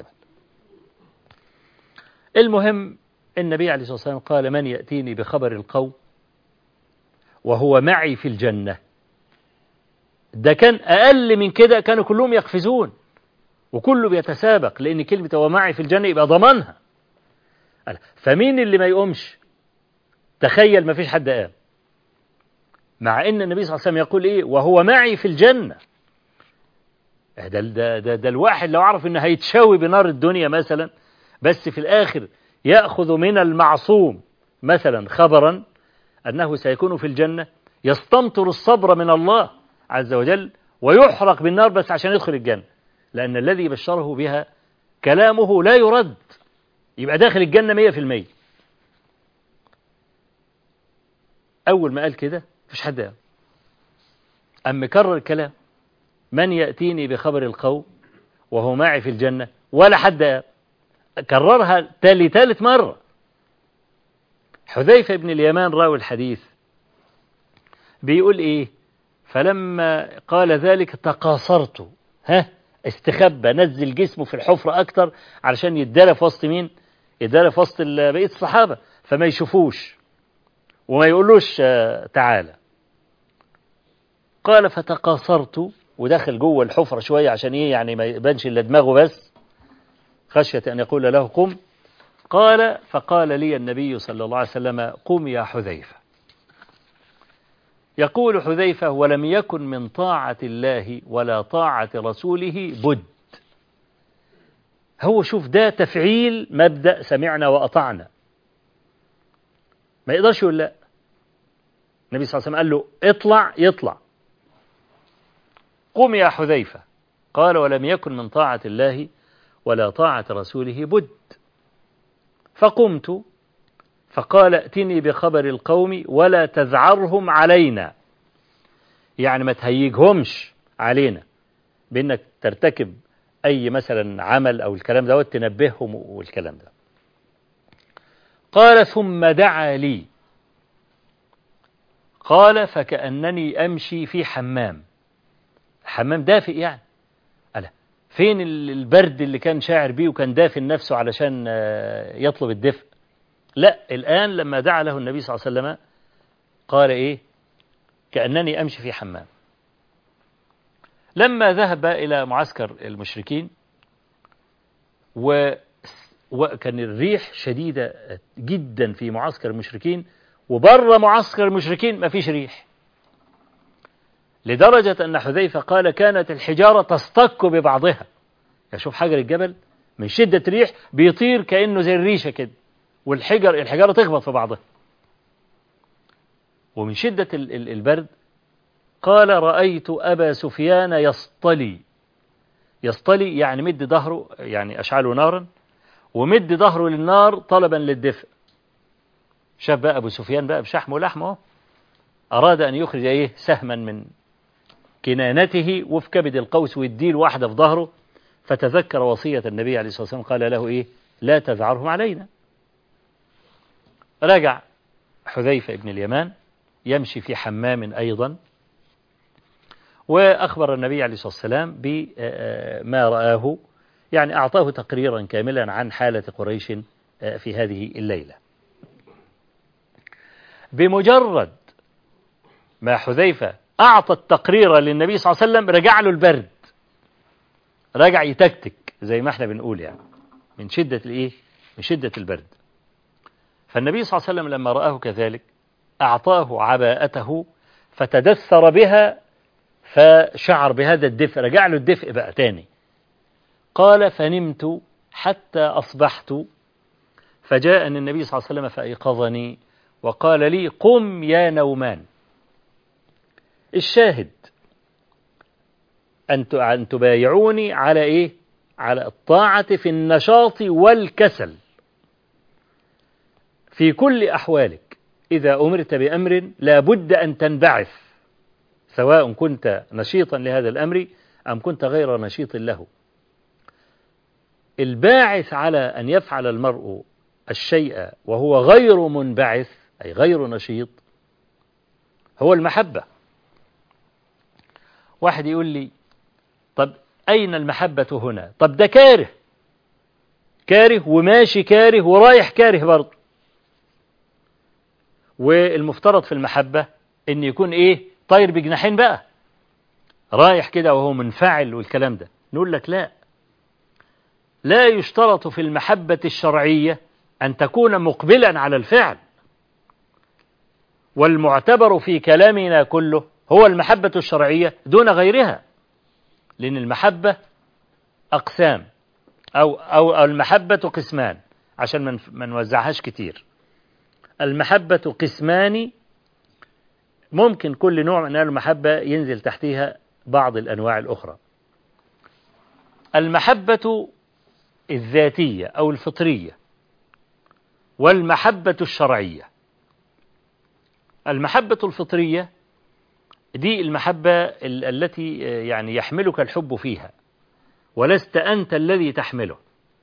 المهم النبي عليه الصلاة والسلام قال من يأتيني بخبر القوم وهو معي في الجنة ده كان أقل من كده كانوا كلهم يقفزون وكله بيتسابق لأن كلمة هو معي في الجنة يبقى ضمنها فمين اللي ما يقومش تخيل ما فيش حد قام مع ان النبي صلى الله عليه وسلم يقول ايه وهو معي في الجنة ده, ده, ده, ده الواحد لو عرف انه هيتشاوي بنار الدنيا مثلا بس في الاخر يأخذ من المعصوم مثلا خبرا انه سيكون في الجنة يستمطر الصبر من الله عز وجل ويحرق بالنار بس عشان يدخل الجنة لأن الذي بشره بها كلامه لا يرد يبقى داخل الجنة مية في المية أول ما قال كده مفيش حد قال أم كرر الكلام من يأتيني بخبر القوم وهو معي في الجنة ولا حد قال كررها تالي ثالث مرة حذيفة بن اليمان راوي الحديث بيقول إيه فلما قال ذلك تقاصرت ها استخبى نزل جسمه في الحفرة أكتر علشان يتدارى في وسط مين يتدارى في وسط بقية الصحابة فما يشوفوش وما يقولوش تعالى قال فتقاصرت ودخل جوه الحفرة شوية عشان ايه يعني ما يبانش الا دماغه بس خشية أن يقول له قم قال فقال لي النبي صلى الله عليه وسلم قم يا حذيفة يقول حذيفة ولم يكن من طاعة الله ولا طاعة رسوله بد هو شوف ده تفعيل مبدأ سمعنا وأطعنا ما يقدرش يقول لا النبي صلى الله عليه وسلم قال له اطلع يطلع قم يا حذيفة قال ولم يكن من طاعة الله ولا طاعة رسوله بد فقمت فقال ائتني بخبر القوم ولا تذعرهم علينا يعني ما تهيجهمش علينا بانك ترتكب اي مثلا عمل او الكلام دوت تنبههم والكلام ده قال ثم دعا لي قال فكأنني أمشي في حمام حمام دافئ يعني ألا فين البرد اللي كان شاعر بيه وكان دافن نفسه علشان يطلب الدفء لا الآن لما دعا له النبي صلى الله عليه وسلم قال إيه كأنني أمشي في حمام لما ذهب إلى معسكر المشركين و وكان الريح شديدة جدا في معسكر المشركين وبره معسكر المشركين ما فيش ريح لدرجة أن حذيفة قال كانت الحجارة تصطك ببعضها يشوف حجر الجبل من شدة ريح بيطير كأنه زي الريشة كده والحجر الحجارة تخبط في بعضها ومن شدة البرد قال رأيت أبا سفيان يصطلي يصطلي يعني مد ظهره يعني أشعله نارا ومد ظهره للنار طلبا للدفء شاف بقى أبو سفيان بقى بشحمه ولحمه أراد أن يخرج إيه سهما من كنانته وفي كبد القوس ويديل واحدة في ظهره فتذكر وصية النبي عليه الصلاة والسلام قال له إيه لا تذعرهم علينا رجع حذيفة بن اليمان يمشي في حمام أيضا وأخبر النبي عليه الصلاة والسلام بما رآه يعني أعطاه تقريرا كاملا عن حالة قريش في هذه الليلة بمجرد ما حذيفة أعطى التقرير للنبي صلى الله عليه وسلم رجع له البرد رجع يتكتك زي ما احنا بنقول يعني من شدة الايه من شدة البرد فالنبي صلى الله عليه وسلم لما رآه كذلك أعطاه عباءته فتدثر بها فشعر بهذا الدفء رجع له الدفء بقى تاني قال فنمت حتى أصبحت فجاءني النبي صلى الله عليه وسلم فأيقظني وقال لي قم يا نومان الشاهد أن أن تبايعوني على إيه؟ على الطاعة في النشاط والكسل في كل أحوالك إذا أمرت بأمر لا بد أن تنبعث سواء كنت نشيطا لهذا الأمر أم كنت غير نشيط له الباعث على أن يفعل المرء الشيء وهو غير منبعث أي غير نشيط هو المحبة واحد يقول لي طب أين المحبة هنا طب ده كاره كاره وماشي كاره ورايح كاره برضه والمفترض في المحبة ان يكون ايه طاير بجناحين بقى رايح كده وهو منفعل والكلام ده نقول لك لا لا يشترط في المحبة الشرعية أن تكون مقبلا على الفعل والمعتبر في كلامنا كله هو المحبة الشرعية دون غيرها لأن المحبة أقسام أو, أو المحبة قسمان عشان ما نوزعهاش كتير المحبة قسمان ممكن كل نوع من المحبة ينزل تحتها بعض الأنواع الأخرى المحبة الذاتية أو الفطرية والمحبة الشرعية المحبة الفطرية دي المحبة التي يعني يحملك الحب فيها ولست أنت الذي تحمله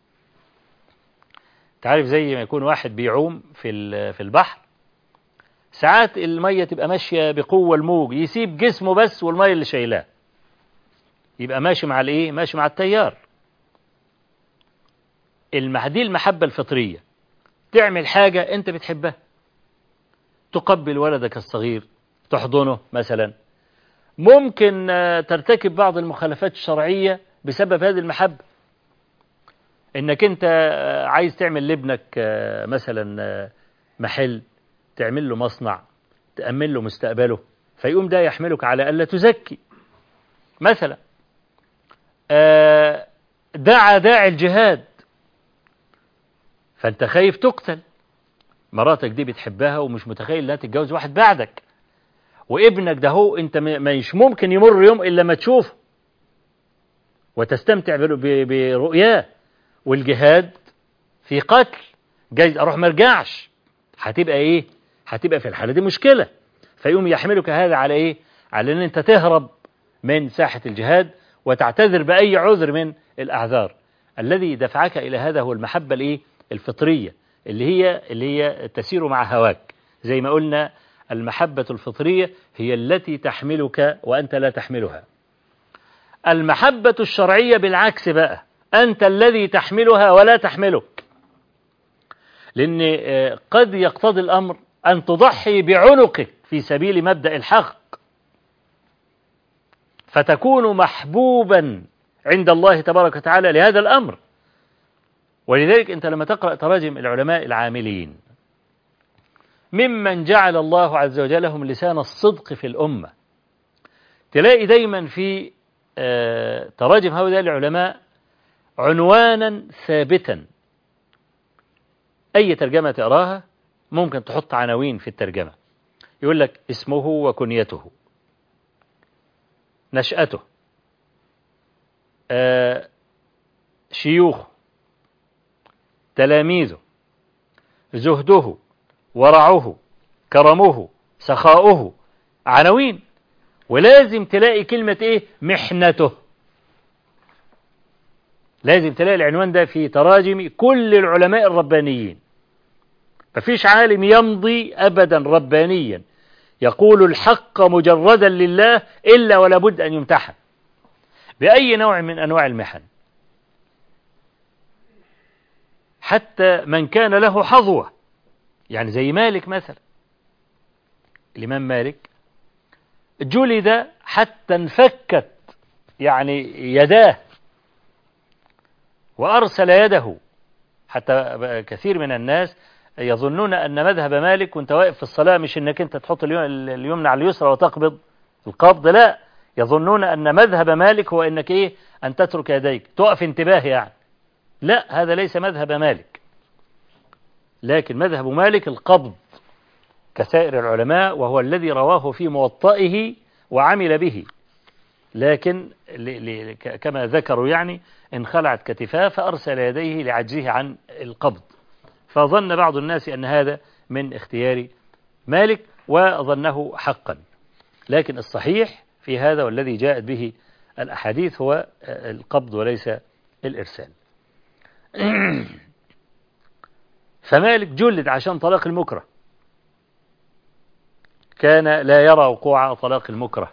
تعرف زي ما يكون واحد بيعوم في في البحر ساعات المية تبقى ماشية بقوة الموج يسيب جسمه بس والمية اللي شايلاه يبقى ماشي مع الايه ماشي مع التيار دي المحبة الفطرية تعمل حاجة انت بتحبها تقبل ولدك الصغير تحضنه مثلا ممكن ترتكب بعض المخالفات الشرعية بسبب هذه المحبة انك انت عايز تعمل لابنك مثلا محل تعمل له مصنع تأمن له مستقبله فيقوم ده يحملك على ألا تزكي مثلا دعا داعي الجهاد فأنت خايف تقتل مراتك دي بتحبها ومش متخيل انها تتجوز واحد بعدك وابنك ده هو انت مش ممكن يمر يوم الا ما تشوفه وتستمتع برؤياه والجهاد في قتل جايز اروح ما ارجعش هتبقى ايه هتبقى في الحاله دي مشكله فيقوم يحملك هذا على ايه على ان انت تهرب من ساحه الجهاد وتعتذر باي عذر من الاعذار الذي دفعك الى هذا هو المحبه الايه الفطريه اللي هي اللي هي تسير مع هواك زي ما قلنا المحبه الفطريه هي التي تحملك وانت لا تحملها المحبه الشرعيه بالعكس بقى أنت الذي تحملها ولا تحملك لأن قد يقتضي الأمر أن تضحي بعنقك في سبيل مبدأ الحق فتكون محبوبا عند الله تبارك وتعالى لهذا الأمر ولذلك أنت لما تقرأ تراجم العلماء العاملين ممن جعل الله عز وجل لهم لسان الصدق في الأمة تلاقي دايما في تراجم هؤلاء العلماء عنوانا ثابتا أي ترجمة تقراها ممكن تحط عناوين في الترجمة يقول لك اسمه وكنيته نشأته آه شيوخه تلاميذه زهده ورعه كرمه سخاؤه عناوين ولازم تلاقي كلمة ايه محنته لازم تلاقي العنوان ده في تراجم كل العلماء الربانيين مفيش عالم يمضي أبدا ربانيا يقول الحق مجردا لله إلا ولا بد أن يمتحن بأي نوع من أنواع المحن حتى من كان له حظوة يعني زي مالك مثلا الإمام مالك جلد حتى انفكت يعني يداه وأرسل يده حتى كثير من الناس يظنون أن مذهب مالك وانت واقف في الصلاة مش انك انت تحط اليو- اليمنى على اليسرى وتقبض القبض لا يظنون أن مذهب مالك هو انك ايه أن تترك يديك تقف انتباه يعني لا هذا ليس مذهب مالك لكن مذهب مالك القبض كسائر العلماء وهو الذي رواه في موطئه وعمل به لكن ل- ل- ك- كما ذكروا يعني انخلعت كتفاه فأرسل يديه لعجزه عن القبض فظن بعض الناس أن هذا من اختيار مالك وظنه حقا لكن الصحيح في هذا والذي جاءت به الأحاديث هو القبض وليس الإرسال فمالك جلد عشان طلاق المكره كان لا يرى وقوع طلاق المكره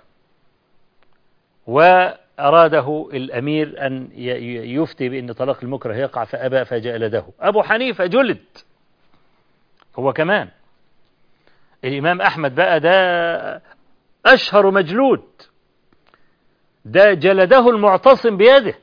وأراده الأمير أن ي- ي- يفتي بأن طلاق المكره يقع فأبى فجلده أبو حنيفة جلد هو كمان الإمام أحمد بقى ده أشهر مجلود ده جلده المعتصم بيده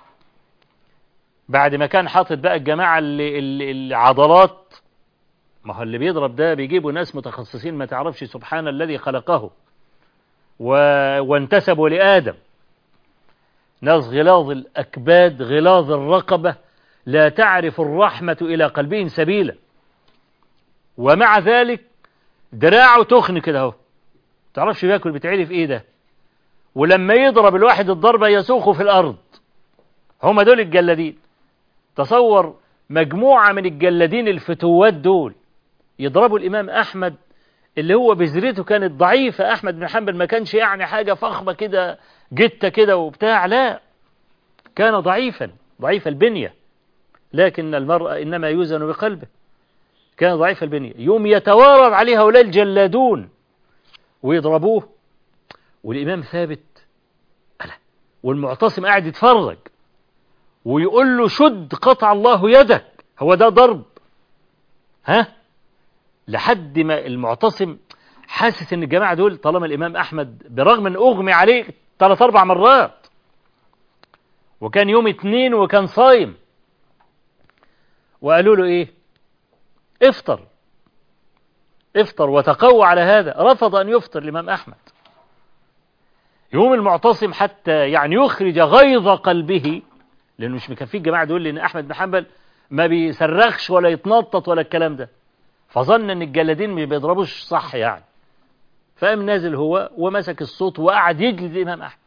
بعد ما كان حاطط بقى الجماعة اللي, اللي العضلات ما هو اللي بيضرب ده بيجيبوا ناس متخصصين ما تعرفش سبحان الذي خلقه و... وانتسبوا لآدم ناس غلاظ الأكباد غلاظ الرقبة لا تعرف الرحمة إلى قلبهم سبيلا ومع ذلك دراعه تخن كده اهو تعرفش بياكل بتعرف ايه ده ولما يضرب الواحد الضربة يسوخه في الأرض هم دول الجلادين تصور مجموعة من الجلادين الفتوات دول يضربوا الإمام أحمد اللي هو بذرته كانت ضعيفة أحمد بن حنبل ما كانش يعني حاجة فخمة كده جتة كده وبتاع لا كان ضعيفا ضعيف البنية لكن المرأة إنما يوزن بقلبه كان ضعيف البنية يوم يتوارد عليه هؤلاء الجلادون ويضربوه والإمام ثابت ألا والمعتصم قاعد يتفرج ويقول له شد قطع الله يدك هو ده ضرب ها لحد ما المعتصم حاسس ان الجماعه دول طالما الامام احمد برغم ان اغمي عليه ثلاث اربع مرات وكان يوم اتنين وكان صايم وقالوا له ايه افطر افطر وتقوى على هذا رفض ان يفطر الامام احمد يوم المعتصم حتى يعني يخرج غيظ قلبه لانه مش مكفيه الجماعه دول لان احمد بن حنبل ما بيصرخش ولا يتنطط ولا الكلام ده فظن ان الجلادين ما بيضربوش صح يعني فقام نازل هو ومسك الصوت وقعد يجلد الامام احمد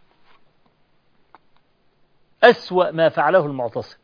اسوا ما فعله المعتصم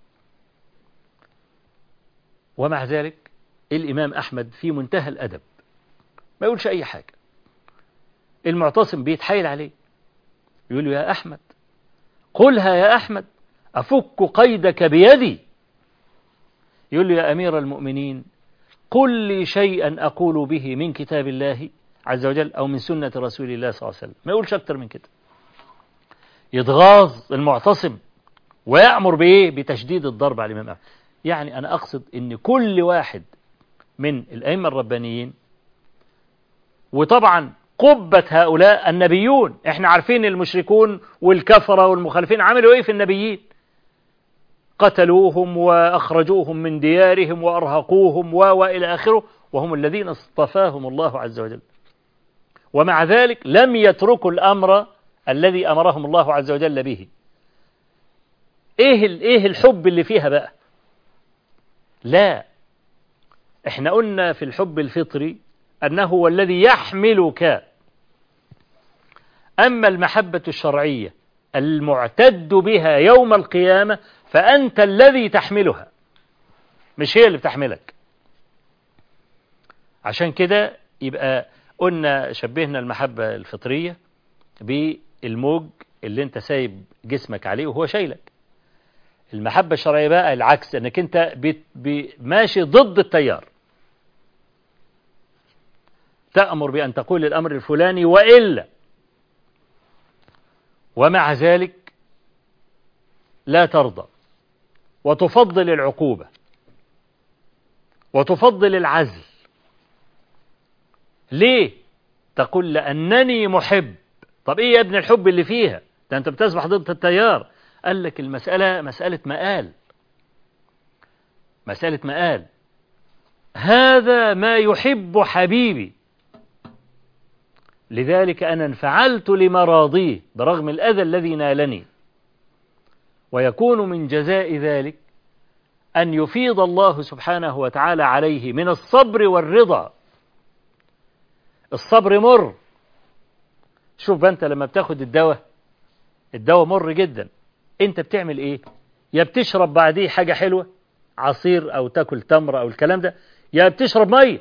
ومع ذلك الامام احمد في منتهى الادب ما يقولش اي حاجه المعتصم بيتحايل عليه يقول له يا احمد قلها يا احمد افك قيدك بيدي يقول له يا امير المؤمنين قل لي شيئا أقول به من كتاب الله عز وجل أو من سنة رسول الله صلى الله عليه وسلم ما يقولش أكتر من كده يتغاظ المعتصم ويأمر بإيه بتشديد الضرب على الإمام أحمد يعني أنا أقصد أن كل واحد من الأئمة الربانيين وطبعا قبة هؤلاء النبيون احنا عارفين المشركون والكفرة والمخالفين عملوا ايه في النبيين قتلوهم وأخرجوهم من ديارهم وأرهقوهم و وإلى آخره وهم الذين اصطفاهم الله عز وجل ومع ذلك لم يتركوا الأمر الذي أمرهم الله عز وجل به إيه, إيه الحب اللي فيها بقى لا احنا قلنا في الحب الفطري أنه هو الذي يحملك أما المحبة الشرعية المعتد بها يوم القيامة فأنت الذي تحملها مش هي اللي بتحملك عشان كده يبقى قلنا شبهنا المحبة الفطرية بالموج اللي انت سايب جسمك عليه وهو شايلك المحبة الشرعية بقى العكس انك انت بت- ب- ماشي ضد التيار تأمر بأن تقول الأمر الفلاني وإلا ومع ذلك لا ترضى وتفضل العقوبة وتفضل العزل ليه تقول لأنني محب طب إيه يا ابن الحب اللي فيها ده أنت بتسبح ضد التيار قال لك المسألة مسألة مآل مسألة مآل هذا ما يحب حبيبي لذلك أنا انفعلت لمراضيه برغم الأذى الذي نالني ويكون من جزاء ذلك أن يفيض الله سبحانه وتعالى عليه من الصبر والرضا الصبر مر شوف أنت لما بتاخد الدواء الدواء مر جدا أنت بتعمل إيه يا بتشرب بعديه حاجة حلوة عصير أو تاكل تمر أو الكلام ده يا بتشرب مية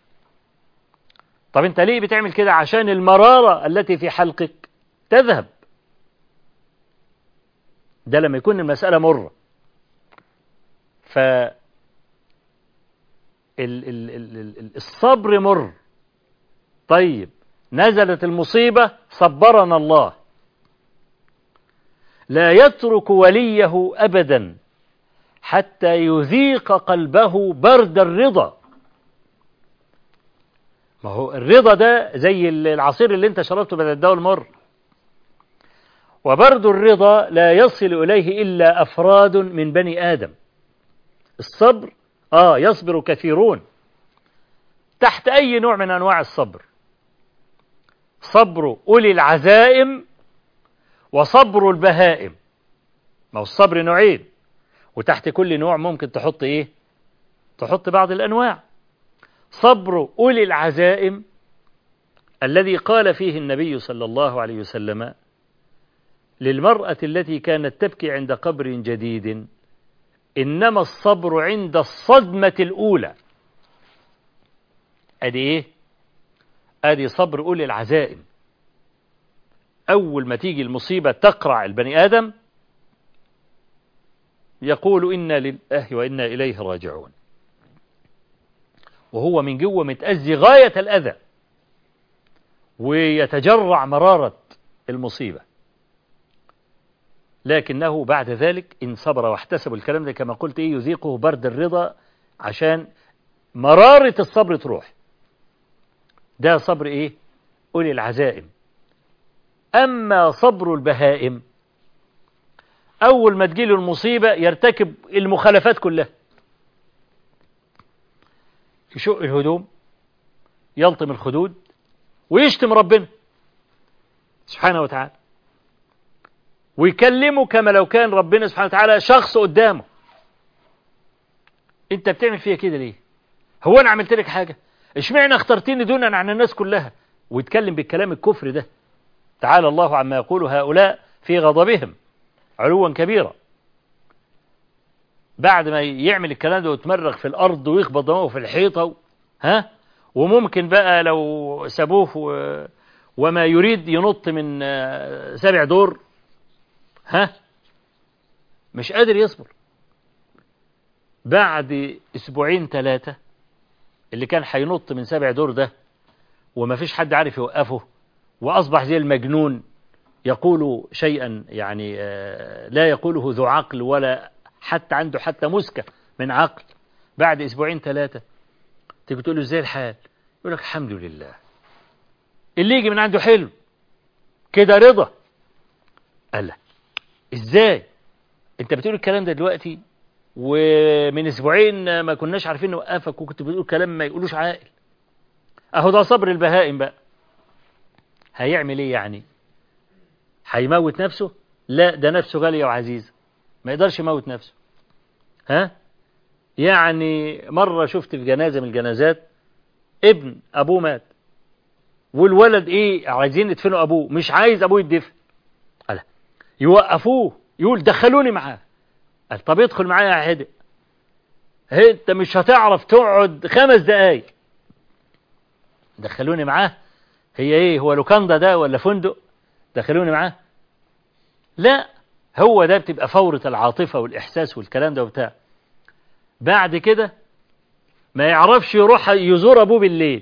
طب أنت ليه بتعمل كده عشان المرارة التي في حلقك تذهب ده لما يكون المسألة مرة ف ال ال ال ال الصبر مر طيب نزلت المصيبة صبرنا الله لا يترك وليه أبدا حتى يذيق قلبه برد الرضا ما هو الرضا ده زي العصير اللي انت شربته بدل الدواء المر وبرد الرضا لا يصل إليه إلا أفراد من بني آدم الصبر آه يصبر كثيرون تحت أي نوع من أنواع الصبر صبر أولي العزائم وصبر البهائم ما هو الصبر نوعين وتحت كل نوع ممكن تحط إيه تحط بعض الأنواع صبر أولي العزائم الذي قال فيه النبي صلى الله عليه وسلم للمرأة التي كانت تبكي عند قبر جديد إنما الصبر عند الصدمة الأولى أدي إيه؟ أدي صبر أولي العزائم أول ما تيجي المصيبة تقرع البني آدم يقول إنا لله وإنا إليه راجعون وهو من جوه متأذي غاية الأذى ويتجرع مرارة المصيبة لكنه بعد ذلك إن صبر واحتسب الكلام ده كما قلت إيه يذيقه برد الرضا عشان مرارة الصبر تروح ده صبر إيه أولي العزائم أما صبر البهائم أول ما تجيله المصيبة يرتكب المخالفات كلها يشق الهدوم يلطم الخدود ويشتم ربنا سبحانه وتعالى ويكلمه كما لو كان ربنا سبحانه وتعالى شخص قدامه انت بتعمل فيها كده ليه هو انا عملت لك حاجه اشمعنى اخترتني دونا عن الناس كلها ويتكلم بالكلام الكفر ده تعالى الله عما يقول هؤلاء في غضبهم علوا كبيرا بعد ما يعمل الكلام ده ويتمرغ في الارض ويخبط دماغه في الحيطه ها وممكن بقى لو سابوه و... وما يريد ينط من سابع دور ها مش قادر يصبر بعد اسبوعين ثلاثة اللي كان هينط من سابع دور ده وما فيش حد عارف يوقفه واصبح زي المجنون يقول شيئا يعني لا يقوله ذو عقل ولا حتى عنده حتى مسكة من عقل بعد اسبوعين ثلاثة تيجي تقول له ازاي الحال يقول لك الحمد لله اللي يجي من عنده حلو كده رضا قال ازاي انت بتقول الكلام ده دلوقتي ومن اسبوعين ما كناش عارفين نوقفك وكنت بتقول كلام ما يقولوش عاقل اهو ده صبر البهائم بقى هيعمل ايه يعني هيموت نفسه لا ده نفسه غالية وعزيزة ما يقدرش يموت نفسه ها يعني مرة شفت في جنازة من الجنازات ابن ابوه مات والولد ايه عايزين يدفنوا ابوه مش عايز ابوه يدفن قال يوقفوه يقول دخلوني معاه قال طب ادخل معايا يا هدئ انت مش هتعرف تقعد خمس دقايق دخلوني معاه هي ايه هو لوكاندا ده ولا فندق دخلوني معاه لا هو ده بتبقى فورة العاطفة والإحساس والكلام ده وبتاع بعد كده ما يعرفش يروح يزور أبوه بالليل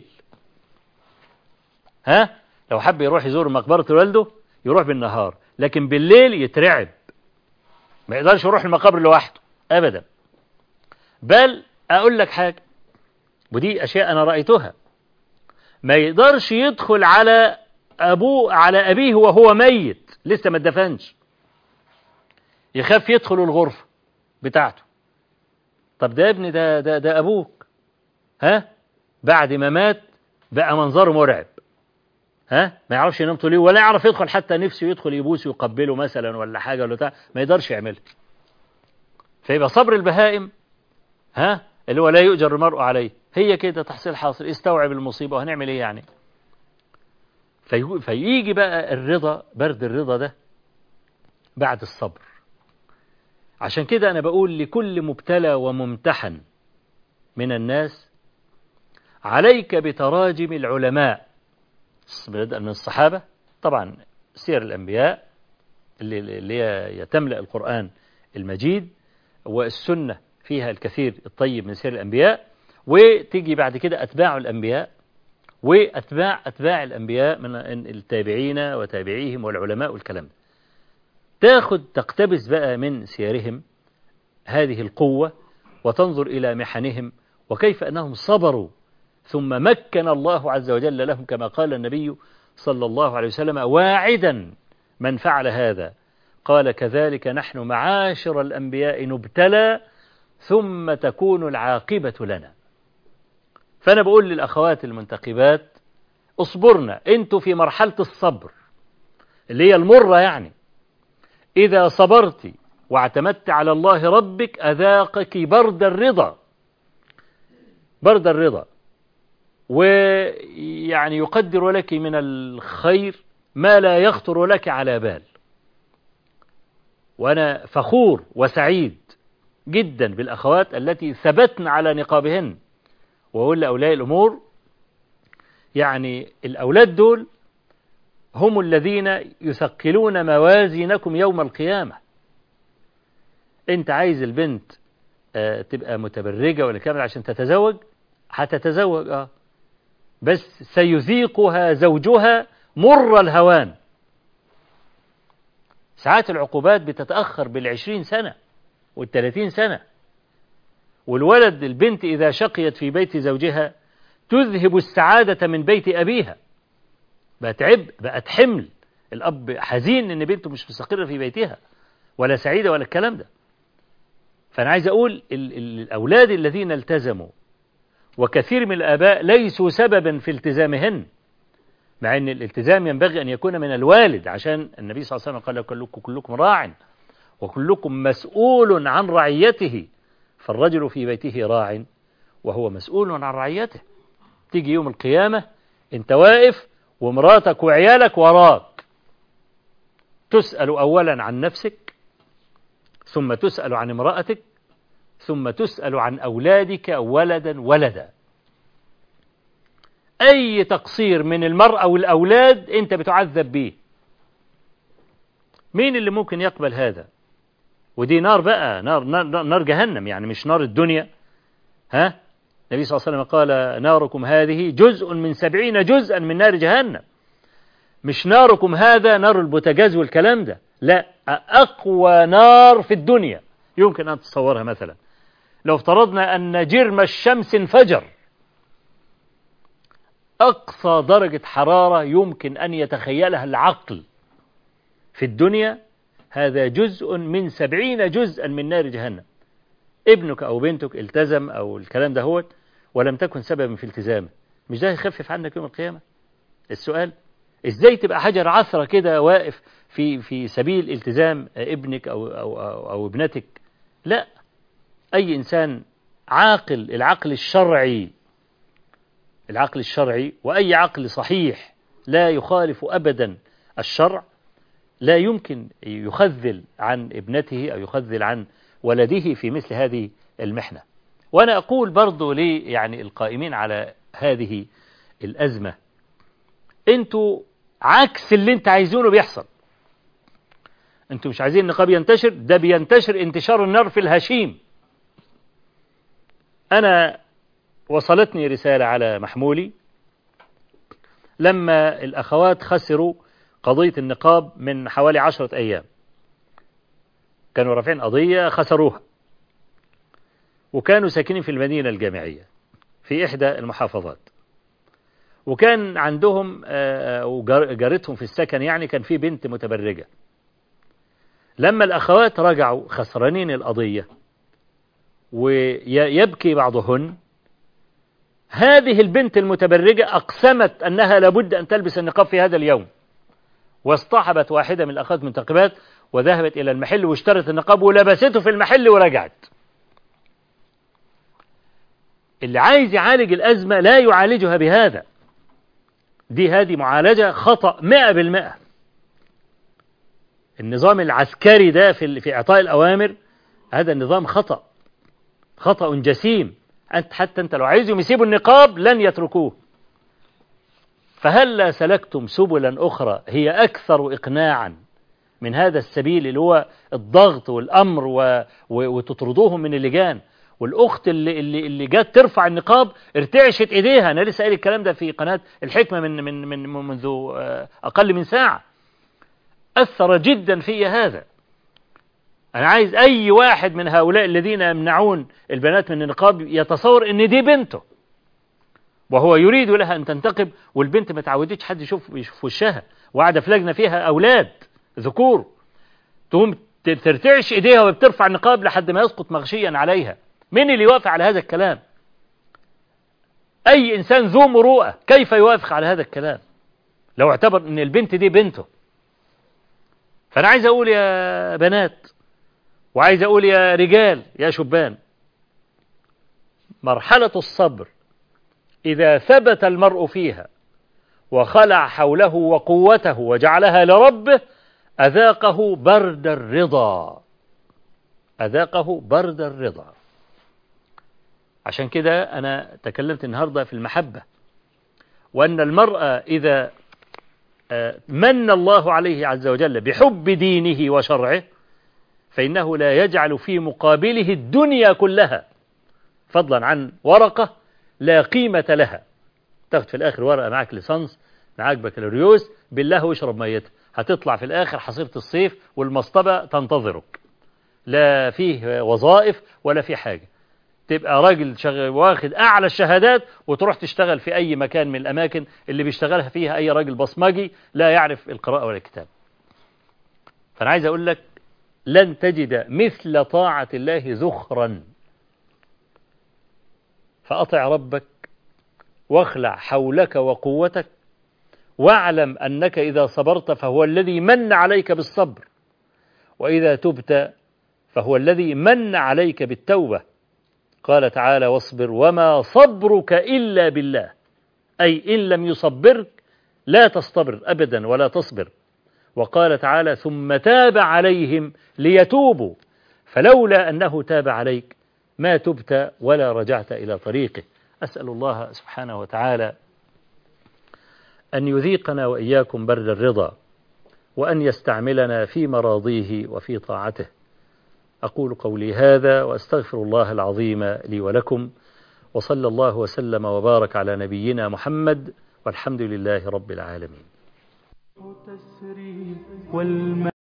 ها لو حب يروح يزور مقبرة والده يروح بالنهار لكن بالليل يترعب ما يقدرش يروح المقابر لوحده أبدا بل أقول لك حاجة ودي أشياء أنا رأيتها ما يقدرش يدخل على أبوه على أبيه وهو ميت لسه ما اتدفنش يخاف يدخل الغرفة بتاعته طب ده ابني ده ده ده أبوك ها بعد ما مات بقى منظره مرعب ها ما يعرفش ينام طول اليوم ولا يعرف يدخل حتى نفسه يدخل يبوس ويقبله مثلا ولا حاجة ولا بتاع ما يقدرش يعملها فيبقى صبر البهائم ها اللي هو لا يؤجر المرء عليه هي كده تحصيل حاصل استوعب المصيبة وهنعمل ايه يعني في فيجي بقى الرضا برد الرضا ده بعد الصبر عشان كده أنا بقول لكل مبتلى وممتحن من الناس عليك بتراجم العلماء من الصحابة طبعا سير الأنبياء اللي, اللي هي تملأ القرآن المجيد والسنة فيها الكثير الطيب من سير الأنبياء وتيجي بعد كده أتباع الأنبياء وأتباع أتباع الأنبياء من التابعين وتابعيهم والعلماء والكلام تاخد تقتبس بقى من سيرهم هذه القوة وتنظر إلى محنهم وكيف أنهم صبروا ثم مكن الله عز وجل لهم كما قال النبي صلى الله عليه وسلم واعدا من فعل هذا قال كذلك نحن معاشر الأنبياء نبتلى ثم تكون العاقبة لنا فأنا بقول للأخوات المنتقبات اصبرنا انتوا في مرحلة الصبر اللي هي المرة يعني إذا صبرت واعتمدت على الله ربك أذاقك برد الرضا برد الرضا ويعني يقدر لك من الخير ما لا يخطر لك على بال وأنا فخور وسعيد جدا بالأخوات التي ثبتن على نقابهن وأقول لأولياء الأمور يعني الأولاد دول هم الذين يثقلون موازينكم يوم القيامة أنت عايز البنت آه تبقى متبرجة ولا كامل عشان تتزوج هتتزوج اه بس سيذيقها زوجها مر الهوان ساعات العقوبات بتتأخر بالعشرين سنة والثلاثين سنة والولد البنت إذا شقيت في بيت زوجها تذهب السعادة من بيت أبيها بقت عبء بقت حمل الأب حزين إن بنته مش مستقرة في بيتها ولا سعيدة ولا الكلام ده فأنا عايز أقول الأولاد الذين التزموا وكثير من الآباء ليسوا سببا في التزامهن مع أن الالتزام ينبغي أن يكون من الوالد عشان النبي صلى الله عليه وسلم قال كلكم, كلكم راع وكلكم مسؤول عن رعيته فالرجل في بيته راع وهو مسؤول عن رعيته تيجي يوم القيامة انت واقف ومراتك وعيالك وراك تسأل أولا عن نفسك ثم تسأل عن امرأتك ثم تسأل عن أولادك ولدا ولدا أي تقصير من المرأة والأولاد أنت بتعذب به مين اللي ممكن يقبل هذا ودي نار بقى نار, نار, نار جهنم يعني مش نار الدنيا ها النبي صلى الله عليه وسلم قال ناركم هذه جزء من سبعين جزءا من نار جهنم مش ناركم هذا نار البوتاجاز والكلام ده لا أقوى نار في الدنيا يمكن أن تتصورها مثلا لو افترضنا أن جرم الشمس انفجر أقصى درجة حرارة يمكن أن يتخيلها العقل في الدنيا هذا جزء من سبعين جزءا من نار جهنم ابنك أو بنتك التزم أو الكلام ده هو ولم تكن سببا في التزامه مش ده يخفف عنك يوم القيامة السؤال ازاي تبقى حجر عثرة كده واقف في في سبيل التزام ابنك أو, أو, أو, أو ابنتك لا أي إنسان عاقل العقل الشرعي العقل الشرعي وأي عقل صحيح لا يخالف أبدا الشرع لا يمكن يخذل عن ابنته أو يخذل عن ولده في مثل هذه المحنة وأنا أقول برضو لي يعني القائمين على هذه الأزمة أنتوا عكس اللي أنت عايزينه بيحصل أنتوا مش عايزين النقاب ينتشر ده بينتشر انتشار النار في الهشيم أنا وصلتني رسالة على محمولي لما الأخوات خسروا قضية النقاب من حوالي عشرة أيام كانوا رافعين قضية خسروها وكانوا ساكنين في المدينة الجامعية في إحدى المحافظات وكان عندهم وجارتهم في السكن يعني كان في بنت متبرجة لما الأخوات رجعوا خسرانين القضية ويبكي بعضهن هذه البنت المتبرجة أقسمت أنها لابد أن تلبس النقاب في هذا اليوم واصطحبت واحدة من الأخوات المنتقبات وذهبت إلى المحل واشترت النقاب ولبسته في المحل ورجعت اللي عايز يعالج الأزمة لا يعالجها بهذا دي هذه معالجة خطأ مئة بالمئة النظام العسكري ده في في إعطاء الأوامر هذا النظام خطأ خطأ جسيم أنت حتى أنت لو عايزهم يسيبوا النقاب لن يتركوه فهلا سلكتم سبلا أخرى هي أكثر إقناعا من هذا السبيل اللي هو الضغط والأمر و... و... وتطردوهم من اللجان والأخت اللي, اللي, اللي جت ترفع النقاب ارتعشت إيديها أنا لسه قايل الكلام ده في قناة الحكمة من, من, من منذ أقل من ساعة أثر جدا في هذا أنا عايز أي واحد من هؤلاء الذين يمنعون البنات من النقاب يتصور إن دي بنته وهو يريد لها أن تنتقب والبنت ما تعودتش حد يشوف يشوف وشها وقاعدة في لجنة فيها أولاد ذكور تقوم ترتعش إيديها وبترفع النقاب لحد ما يسقط مغشيا عليها مين اللي يوافق على هذا الكلام أي إنسان ذو مروءة كيف يوافق على هذا الكلام لو اعتبر أن البنت دي بنته فأنا عايز أقول يا بنات وعايز أقول يا رجال يا شبان مرحلة الصبر إذا ثبت المرء فيها وخلع حوله وقوته وجعلها لربه أذاقه برد الرضا أذاقه برد الرضا عشان كده أنا تكلمت النهاردة في المحبة وأن المرأة إذا من الله عليه عز وجل بحب دينه وشرعه فإنه لا يجعل في مقابله الدنيا كلها فضلا عن ورقة لا قيمة لها تاخد في الآخر ورقة معاك ليسانس معاك بكالوريوس بالله واشرب ميتها هتطلع في الآخر حصيرة الصيف والمصطبة تنتظرك لا فيه وظائف ولا فيه حاجة تبقى راجل شغل واخد أعلى الشهادات وتروح تشتغل في أي مكان من الأماكن اللي بيشتغلها فيها أي راجل بصمجي لا يعرف القراءة ولا الكتاب فأنا عايز أقول لك لن تجد مثل طاعة الله ذخرا فأطع ربك واخلع حولك وقوتك واعلم أنك إذا صبرت فهو الذي من عليك بالصبر وإذا تبت فهو الذي من عليك بالتوبة قال تعالى واصبر وما صبرك إلا بالله أي إن لم يصبرك لا تصطبر أبدا ولا تصبر وقال تعالى ثم تاب عليهم ليتوبوا فلولا أنه تاب عليك ما تبت ولا رجعت إلى طريقه أسأل الله سبحانه وتعالى أن يذيقنا وإياكم برد الرضا وأن يستعملنا في مراضيه وفي طاعته أقول قولي هذا وأستغفر الله العظيم لي ولكم وصلى الله وسلم وبارك على نبينا محمد والحمد لله رب العالمين